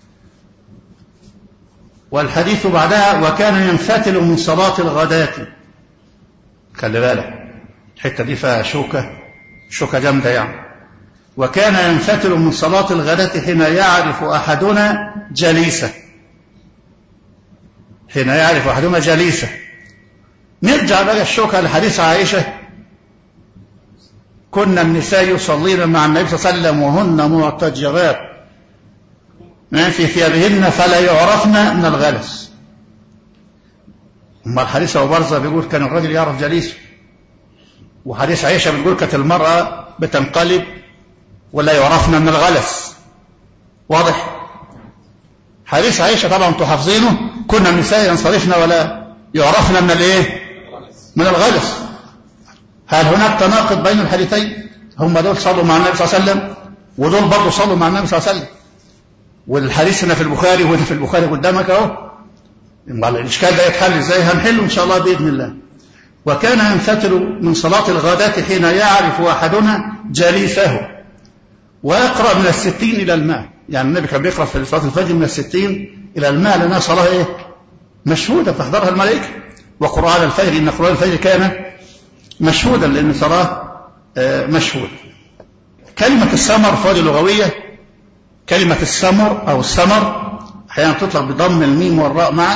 والحديث بعدها وكان ينفتل من صلاة الغداة خلي بالك الحتة دي فيها شوكة شوكة جامدة يعني وكان ينفتل من صلاة الغداة حين يعرف أحدنا جليسه حين يعرف أحدنا جليسه نرجع بقى الشوكة لحديث عائشة كنا النساء يصلين مع النبي صلى الله عليه وسلم وهن معتجرات في ثيابهن فلا يعرفن من الغلس أما الحديث أبو برزة بيقول كان الرجل يعرف جليسه وحديث عائشة بتقول كانت المرأة بتنقلب ولا يعرفن من الغلس واضح حديث عائشة طبعا انتم حافظينه كنا النساء ينصرفن ولا يعرفن من الايه من الغلس هل هناك تناقض بين الحديثين هم دول صلوا مع النبي صلى الله عليه وسلم ودول برضه صلوا مع النبي صلى الله عليه وسلم والحديث هنا في البخاري وهنا في البخاري قدامك اهو الاشكال ده يتحل ازاي هنحله ان شاء الله باذن الله وكان ينفتل من صلاة الغداة حين يعرف أحدنا جليسه ويقرأ من الستين إلى الماء يعني النبي كان بيقرأ في صلاة الفجر من الستين إلى الماء لأنها صلاة إيه؟ مشهودة تحضرها الملائكة وقرآن الفجر إن قرآن الفجر كان مشهودا لأن صلاة مشهود كلمة السمر فاضي لغوية كلمة السمر أو السمر أحيانا تطلق بضم الميم والراء معا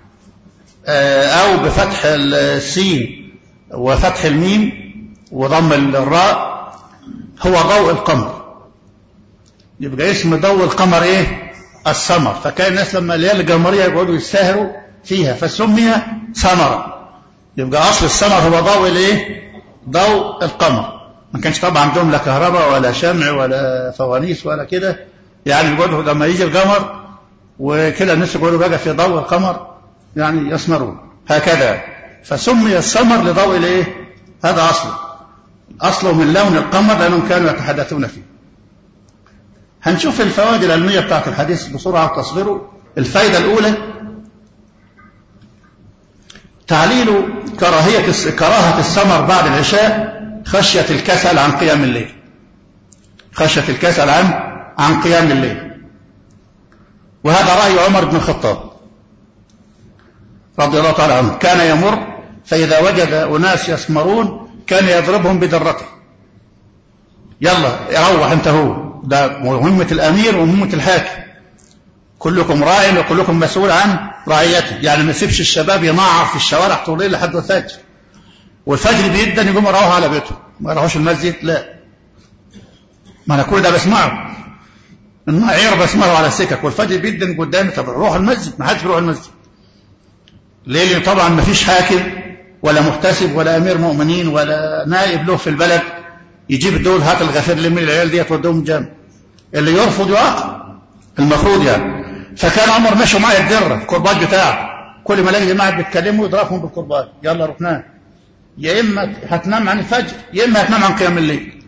أو بفتح السين وفتح الميم وضم الراء هو ضوء القمر يبقى اسم ضوء القمر ايه السمر فكان الناس لما الليالي القمريه يقعدوا يستاهروا فيها فسمي سمرا يبقى اصل السمر هو ضوء الايه ضوء القمر ما كانش طبعا عندهم لا كهرباء ولا شمع ولا فوانيس ولا كده يعني يقعدوا لما يجي القمر وكده الناس يقعدوا بقى في ضوء القمر يعني يسمرون هكذا فسمي السمر لضوء الايه هذا اصله اصله من لون القمر لانهم كانوا يتحدثون فيه هنشوف الفوائد العلمية بتاعت الحديث بسرعة تصبروا الفائدة الأولى تعليل كراهية كراهة السمر بعد العشاء خشية الكسل عن قيام الليل خشية الكسل عن عن قيام الليل وهذا رأي عمر بن الخطاب رضي الله تعالى عنه كان يمر فإذا وجد أناس يسمرون كان يضربهم بدرته يلا روح انت هو ده مهمة الأمير ومهمة الحاكم كلكم راع وكلكم مسؤول عن رعيته يعني ما يسيبش الشباب ينعر في الشوارع طول الليل لحد الفجر والفجر بيدن يقوم يروحوا على بيته ما يروحوش المسجد لا ما انا كل ده بسمعه النعير بسمعه على السكك والفجر بيدن قدامي طب روح المسجد ما حدش بيروح المسجد ليه طبعا ما فيش حاكم ولا محتسب ولا امير مؤمنين ولا نائب له في البلد يجيب الدول هات الغفير اللي من العيال ديت ودهم الجامع اللي يرفض يعاقب المفروض يعني فكان عمر ماشي معايا الدره الكرباج بتاعه كل ما الاقي جماعه بيتكلموا يضربهم بالكرباج يلا روح نام يا اما هتنام عن الفجر يا اما هتنام عن قيام الليل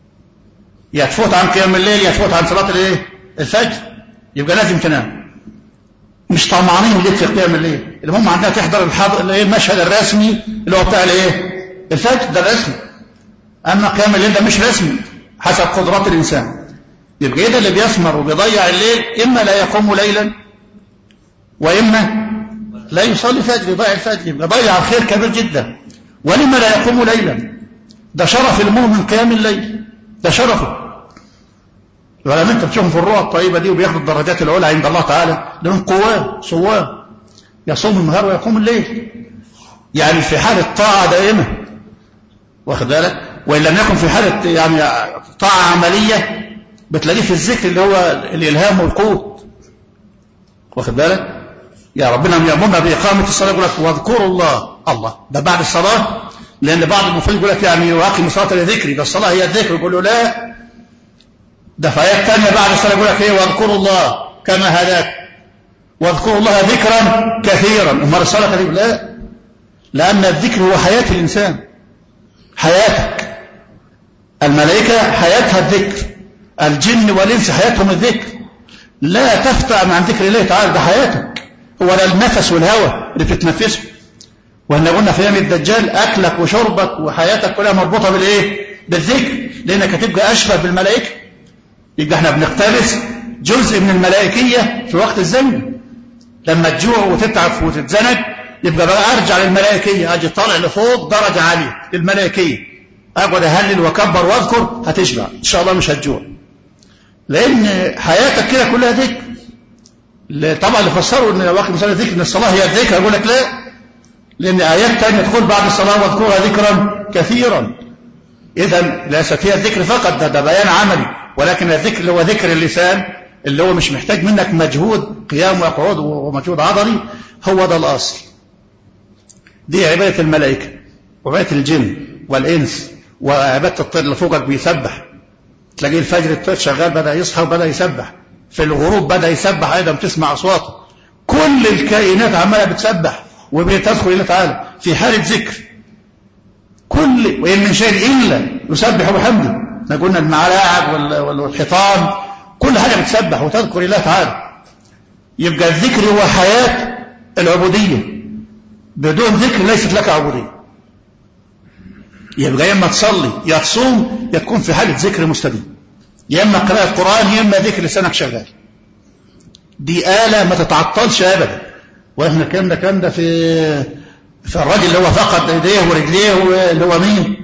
يا تفوت عن قيام الليل يا تفوت عن صلاه الايه الفجر يبقى لازم تنام مش طمعانين ليك في قيام الليل المهم عندنا تحضر الحاضر الايه المشهد الرسمي اللي هو بتاع الايه الفجر ده الرسمي أما قيام الليل ده مش رسمي حسب قدرات الإنسان يبقى إيه ده اللي بيسمر وبيضيع الليل إما لا يقوم ليلا وإما لا يصلي فجر يضيع الفجر يبقى ضيع الخير كبير جدا ولما لا يقوم ليلا ده شرف المؤمن قيام الليل ده شرفه ولما انت بتشوفهم في الرؤى الطيبة دي وبياخدوا الدرجات العلى عند الله تعالى لهم قوام صوام يصوم النهار ويقوم الليل يعني في حالة طاعة دائمة واخد بالك وإن لم يكن في حالة يعني طاعة عملية بتلاقيه في الذكر اللي هو الإلهام والقوت واخد بالك يا ربنا يأمرنا بإقامة الصلاة يقول لك واذكروا الله الله ده بعد الصلاة لأن بعض المفروض يقول لك يعني يقيم الصلاة لذكري ده الصلاة هي الذكر يقول له لا ده في آيات ثانية بعد الصلاة يقول لك إيه واذكروا الله كما هداك واذكروا الله ذكرا كثيرا أمال الصلاة كثيرا لا لأن الذكر هو حياة الإنسان حياتك الملائكة حياتها الذكر الجن والإنس حياتهم الذكر لا تفتع عن ذكر الله تعالى ده حياتك هو ده النفس والهوى اللي بتتنفسه واحنا قلنا في ايام الدجال اكلك وشربك وحياتك كلها مربوطه بالايه بالذكر لانك هتبقى اشبه بالملائكه يبقى احنا بنقتبس جزء من الملائكيه في وقت الزمن لما تجوع وتتعب وتتزنق يبقى بقى ارجع للملائكيه اجي طالع لفوق درجه عاليه للملائكيه اقعد اهلل واكبر واذكر هتشبع ان شاء الله مش هتجوع لان حياتك كده كلها ذكر طبعا اللي فسروا ان واخد مثال ذكر ان الصلاه هي الذكر اقول لك لا لان ايات ثانيه تقول بعد الصلاه واذكرها ذكرا كثيرا اذا ليست فيها الذكر فقط ده, ده بيان عملي ولكن الذكر اللي هو ذكر اللسان اللي هو مش محتاج منك مجهود قيام وقعود ومجهود عضلي هو ده الاصل دي عباده الملائكه وعباده الجن والانس وعباده الطير اللي فوقك بيسبح تلاقيه الفجر الطير شغال بدا يصحى وبدا يسبح في الغروب بدا يسبح ايضا بتسمع اصواته كل الكائنات عماله بتسبح وبتدخل الله تعالى في حاله ذكر كل وإن من شيء إلا يسبح بحمده احنا قلنا الملاعب والحيطان كل حاجة بتسبح وتذكر الله تعالى يبقى الذكر هو حياة العبودية بدون ذكر ليست لك عبودية يبقى يا اما تصلي يا تصوم يا تكون في حالة ذكر مستديم يا اما قراءة قرآن يا اما ذكر لسانك شغال دي آلة ما تتعطلش أبدا واحنا الكلام ده كان ده في فالراجل اللي هو فقد ايديه ورجليه اللي هو مين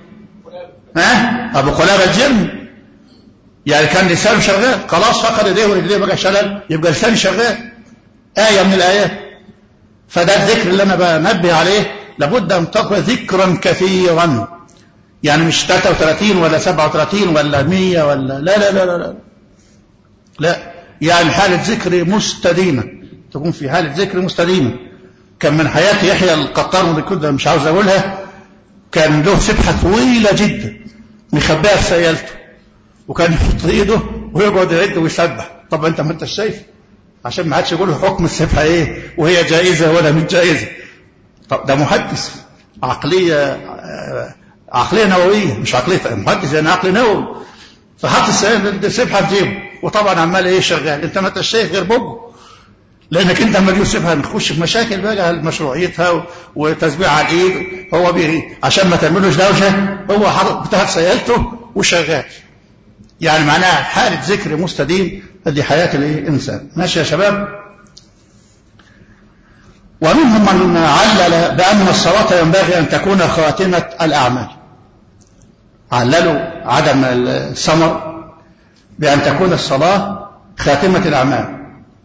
ها ابو قلابه الجن يعني كان لسانه شغال خلاص فقد ايديه ورجليه بقى شلل يبقى لسانه شغال آية من الآيات فده الذكر اللي أنا بنبه عليه لابد أن تقوى ذكرا كثيرا يعني مش 33 ولا 37 ولا 100 ولا لا لا لا لا لا, لا. يعني حالة ذكر مستديمة تكون في حالة ذكر مستديمة كان من حياة يحيى القطار ودي كده مش عاوز أقولها كان له سبحة طويلة جدا مخبئها في سيالته وكان يحط ايده ويقعد يعد ويسبح طب انت ما انت شايف عشان ما حدش يقول حكم السبحة ايه وهي جائزة ولا مش جائزة طب ده محدث عقلية عقلية نووية مش عقلية محدث يعني عقل نووي فحط السبحة في جيبه وطبعا عمال ايه شغال انت ما انت شايف غير بوجه لانك انت لما تجيب نخش في مشاكل بقى مشروعيتها وتسبيع على الايد هو بيه عشان ما تعملوش دوشه هو حاطط بتاعت سيالته وشغال يعني معناها حاله ذكر مستديم دي حياه الانسان ماشي يا شباب ومنهم من علل بان الصلاه ينبغي ان تكون خاتمه الاعمال عللوا عدم الثمر بان تكون الصلاه خاتمه الاعمال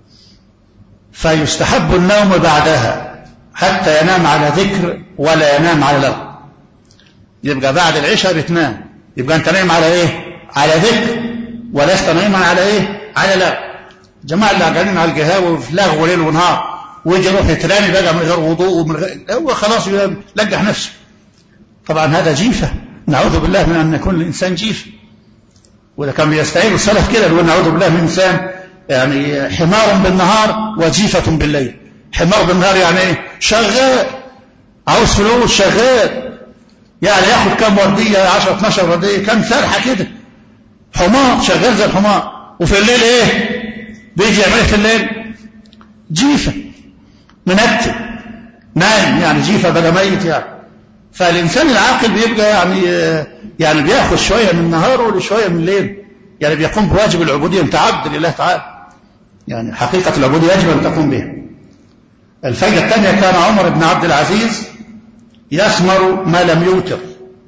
فيستحب النوم بعدها حتى ينام على ذكر ولا ينام على لغو يبقى بعد العشاء بتنام يبقى انت نايم على ايه على ذكر ولست نايما على ايه على لغو جماعة اللي قاعدين على القهاوي وفي لغو ليل ونهار ويجي يروح يترامي بقى من غير وضوء ومن غير هو خلاص لقح نفسه طبعا هذا جيفة نعوذ بالله من أن يكون الإنسان جيفة وده كان بيستعين السلف كده يقول نعوذ بالله من إنسان يعني حمار بالنهار وجيفة بالليل حمار بالنهار يعني ايه شغال عاوز فلوس شغال يعني ياخد كام وردية 10 12 وردية كام سرحة كده حمار شغال زي الحمار وفي الليل ايه بيجي يعمل في الليل جيفة منتن نايم يعني جيفة بلا ميت يعني فالإنسان العاقل بيبقى يعني يعني بياخد شوية من نهاره وشوية من الليل يعني بيقوم بواجب العبودية انت عبد لله تعالى يعني حقيقة العبودية يجب أن تقوم بها الفجرة الثانية كان عمر بن عبد العزيز يثمر ما لم يوتر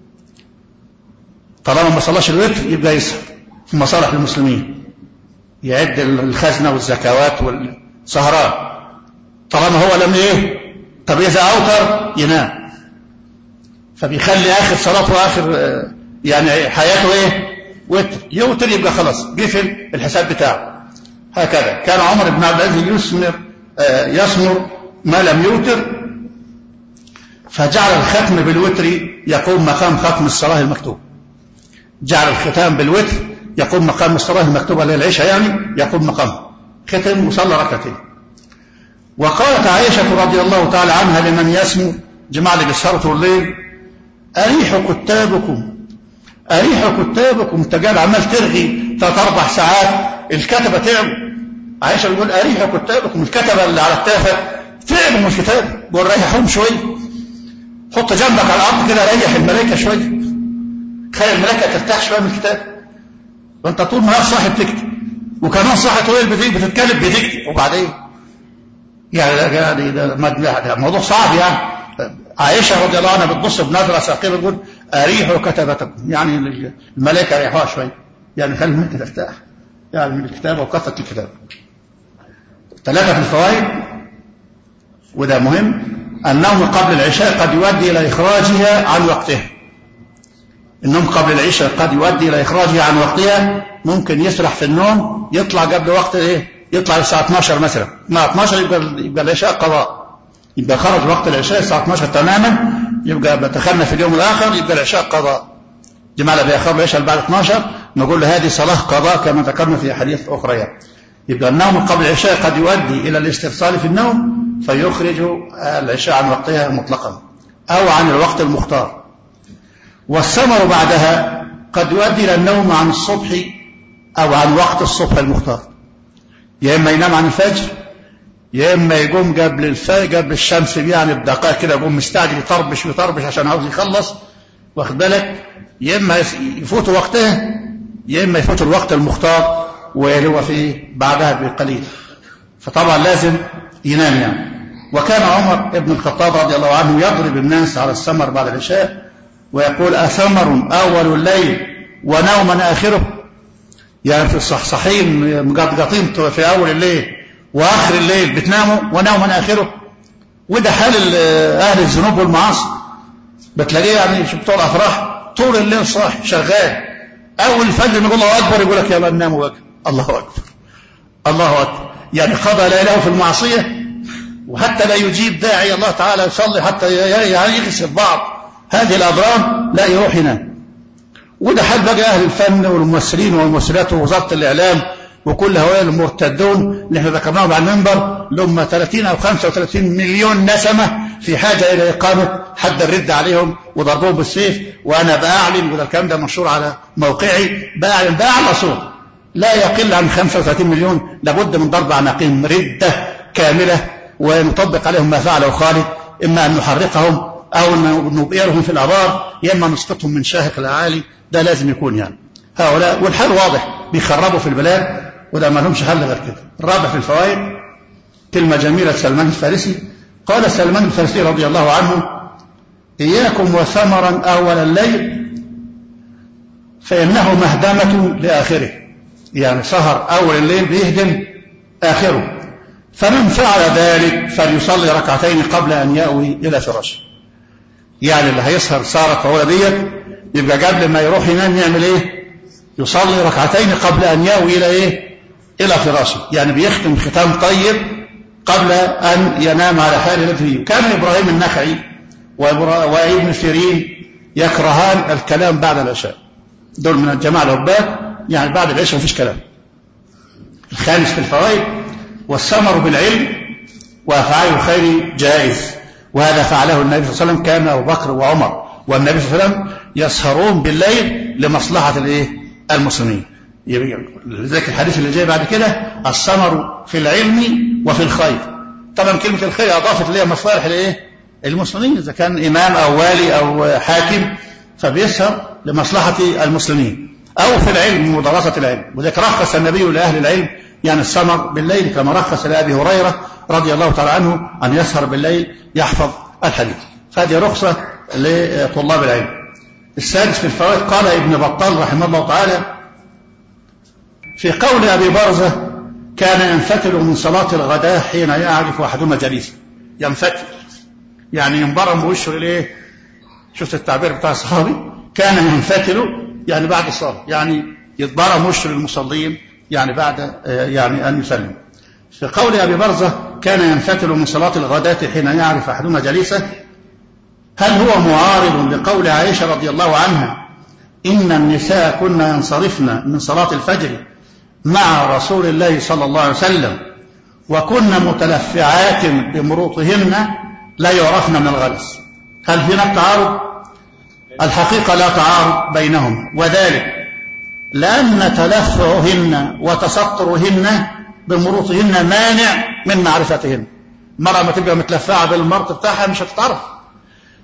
طالما ما صلاش الوتر يبقى يسهر في مصالح المسلمين يعد الخزنة والزكوات والسهرات طالما هو لم ايه طب إذا أوتر ينام فبيخلي آخر صلاته وآخر يعني حياته ايه وتر يوتر يبقى خلاص قفل الحساب بتاعه هكذا كان عمر بن عبد العزيز يثمر يثمر ما لم يوتر فجعل الختم بالوتر يقوم مقام ختم الصلاة المكتوب جعل الختام بالوتر يقوم مقام الصلاة المكتوبة للعشاء يعني يقوم مقام ختم وصلى ركعتين وقالت عائشة رضي الله تعالى عنها لمن يسمو جماعة اللي بيسهروا الليل أريح كتابكم أريح كتابكم تجال عمال ترغي ثلاث أربع ساعات الكتبة تعبوا عائشة بيقول أريح كتابكم الكتبة اللي على التافة تعبوا من الكتاب بقول ريحهم شوية حط جنبك على الارض كده ريح الملائكه شويه خلي الملائكه ترتاح شويه من الكتاب وانت طول النهار صاحي بتكتب وكمان صاحي طويل بتتكلم بتكتب وبعدين يعني يعني ده موضوع صعب يعني عائشه رضي الله عنها بتبص بنظره ثاقبه تقول اريحوا كتبتكم يعني الملائكه ريحوها شويه يعني خلي الملائكه ترتاح يعني من الكتابه وكثره الكتاب ثلاثه في الفوائد وده مهم النوم قبل العشاء قد يؤدي الى اخراجها عن وقتها النوم قبل العشاء قد يؤدي إلى إخراجها عن وقتها ممكن يسرح في النوم يطلع قبل وقت إيه يطلع الساعة 12 مثلا مع 12 يبقى, يبقى العشاء قضاء يبقى خرج وقت العشاء الساعة 12 تماما يبقى دخلنا في اليوم الآخر يبقى العشاء قضاء جماعة بيأخر العشاء بعد 12 نقول له هذه صلاة قضاء كما ذكرنا في حديث أخرى يعني. يبقى النوم قبل العشاء قد يؤدي إلى الاسترسال في النوم فيخرج العشاء عن وقتها مطلقا أو عن الوقت المختار والثمر بعدها قد يؤدي إلى النوم عن الصبح أو عن وقت الصبح المختار يا إما ينام عن الفجر يا إما يقوم قبل الفجر قبل الشمس يعني بدقائق كده يقوم مستعجل يطربش ويطربش عشان عاوز يخلص واخد بالك يا إما يفوت وقتها يا إما يفوت الوقت المختار واللي هو فيه بعدها بقليل فطبعا لازم ينام يعني وكان عمر ابن الخطاب رضي الله عنه يضرب الناس على السمر بعد العشاء ويقول أثمر أول الليل ونوما آخره يعني في الصحصحين مقطقطين في أول الليل وآخر الليل بتناموا ونوما آخره وده حال أهل الذنوب والمعاصي بتلاقيه يعني شو بتوع الأفراح طول الليل صاحي شغال أول الفجر يقول الله أكبر يقول لك يا من ناموا بك الله أكبر الله أكبر يعني قضى لا إله في المعصية وحتى لا يجيب داعي الله تعالى يصلي حتى يعني يغسل بعض هذه الأضرار لا يروح ينام وده حال بقى أهل الفن والممثلين والممثلات ووزارة الإعلام وكل هؤلاء المرتدون اللي احنا ذكرناهم على المنبر اللي هم 30 أو 35 مليون نسمة في حاجة إلى إقامة حد الرد عليهم وضربهم بالسيف وأنا بأعلن وده الكلام ده مشهور على موقعي بأعلن بأعلى صوت لا يقل عن 35 مليون لابد من ضرب عناقهم ردة كاملة ونطبق عليهم ما فعله خالد إما أن نحرقهم أو نبئرهم في الأبار يا إما نسقطهم من شاهق الأعالي ده لازم يكون يعني هؤلاء والحال واضح بيخربوا في البلاد وده ما لهمش حل غير كده الرابع في الفوائد كلمة جميلة سلمان الفارسي قال سلمان الفارسي رضي الله عنه إياكم وثمرا أول الليل فإنه مهدمة لآخره يعني سهر أول الليل بيهدم آخره فمن فعل ذلك فليصلي ركعتين قبل أن يأوي إلى فراشه يعني اللي هيسهر سهرة طويلة ديت يبقى قبل ما يروح ينام يعمل ايه يصلي ركعتين قبل ان ياوي الى ايه الى فراشه يعني بيختم ختام طيب قبل ان ينام على حال الذي كان ابراهيم النخعي وابن سيرين يكرهان الكلام بعد العشاء دول من الجماعه العباد يعني بعد العشاء مفيش كلام الخامس في الفوائد والثمر بالعلم وافعال الخير جائز وهذا فعله النبي صلى الله عليه وسلم كان أبو بكر وعمر والنبي صلى الله عليه وسلم يسهرون بالليل لمصلحة الايه المسلمين لذلك الحديث اللي جاي بعد كده الثمر في العلم وفي الخير طبعا كلمة الخير أضافت ليها مصالح الايه المسلمين إذا كان إمام أو والي أو حاكم فبيسهر لمصلحة المسلمين أو في العلم ودراسة العلم وذلك رخص النبي لأهل العلم يعني السمر بالليل كما رخص لأبي هريرة رضي الله تعالى عنه أن يسهر بالليل يحفظ الحديث فهذه رخصة لطلاب العلم السادس في الفوائد قال ابن بطال رحمه الله تعالى في قول أبي برزة كان ينفتل من صلاة الغداء حين يعرف أحدهما جليسا ينفتل يعني ينبرم بوشه إليه شفت التعبير بتاع الصحابي كان ينفتل يعني بعد الصلاة يعني يتبرم وشه للمصلين يعني بعد يعني أن يسلم في قول أبي برزة كان ينفتل من صلاة الغداة حين يعرف أحدهما جليسه هل هو معارض لقول عائشة رضي الله عنها إن النساء كن ينصرفن من صلاة الفجر مع رسول الله صلى الله عليه وسلم وكن متلفعات بمروطهن لا يعرفن من الغلس هل هناك تعارض الحقيقة لا تعارض بينهم وذلك لأن تلفعهن وتسطرهن بمروطهن مانع من معرفتهن المرأة ما تبقى متلفعة بالمرط بتاعها مش هتتعرف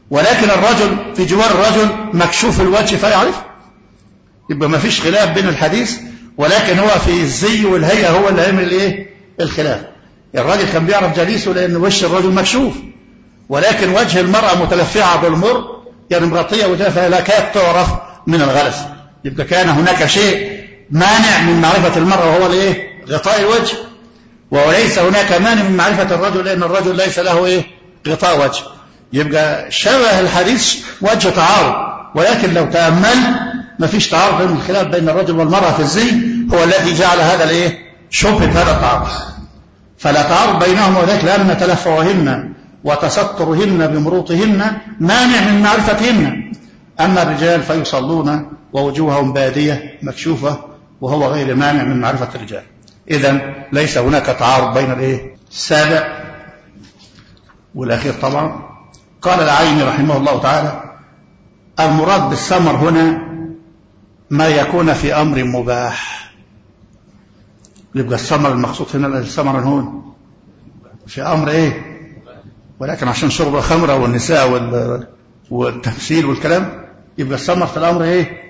ولكن الرجل في جوار الرجل مكشوف الوجه فيعرف يبقى ما فيش خلاف بين الحديث ولكن هو في الزي والهيئة هو اللي عمل ايه الخلاف الراجل كان بيعرف جليسه لأن وش الرجل مكشوف ولكن وجه المرأة متلفعة بالمر يعني مغطية وجهها فلا كاد تعرف من الغلس يبقى كان هناك شيء مانع من معرفة المرأة وهو الايه غطاء الوجه وليس هناك مانع من معرفة الرجل لأن الرجل ليس له ايه غطاء وجه يبقى شبه الحديث وجه تعارض ولكن لو تأمل ما فيش تعارض بين الخلاف بين الرجل والمرأة في الزي هو الذي جعل هذا الايه شبهة هذا التعارض فلا تعارض بينهما وذلك لأن تلفعهن وتسترهن بمروطهن مانع من معرفتهن أما الرجال فيصلون ووجوههم بادية مكشوفة وهو غير مانع من معرفة الرجال إذا ليس هناك تعارض بين الايه السابع والأخير طبعا قال العيني رحمه الله تعالى المراد بالثمر هنا ما يكون في أمر مباح يبقى الثمر المقصود هنا الثمر هون في أمر إيه ولكن عشان شرب الخمرة والنساء وال... والتمثيل والكلام يبقى الثمر في الأمر إيه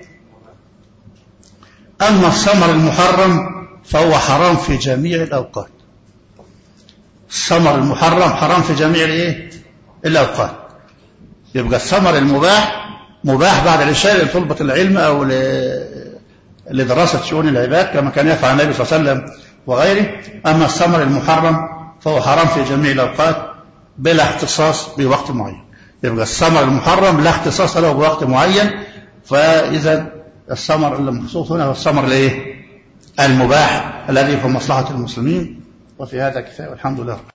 أما الثمر المحرم فهو حرام في جميع الأوقات الثمر المحرم حرام في جميع الإيه الأوقات يبقى الثمر المباح مباح بعد العشاء لطلبة العلم أو لدراسة شؤون العباد كما كان يفعل النبي صلى الله عليه وسلم وغيره أما الثمر المحرم فهو حرام في جميع الأوقات بلا اختصاص بوقت معين يبقى الثمر المحرم لا اختصاص له بوقت معين فإذا الثمر المخصوص هنا هو الثمر الايه المباح الذي في مصلحة المسلمين وفي هذا كفاية والحمد لله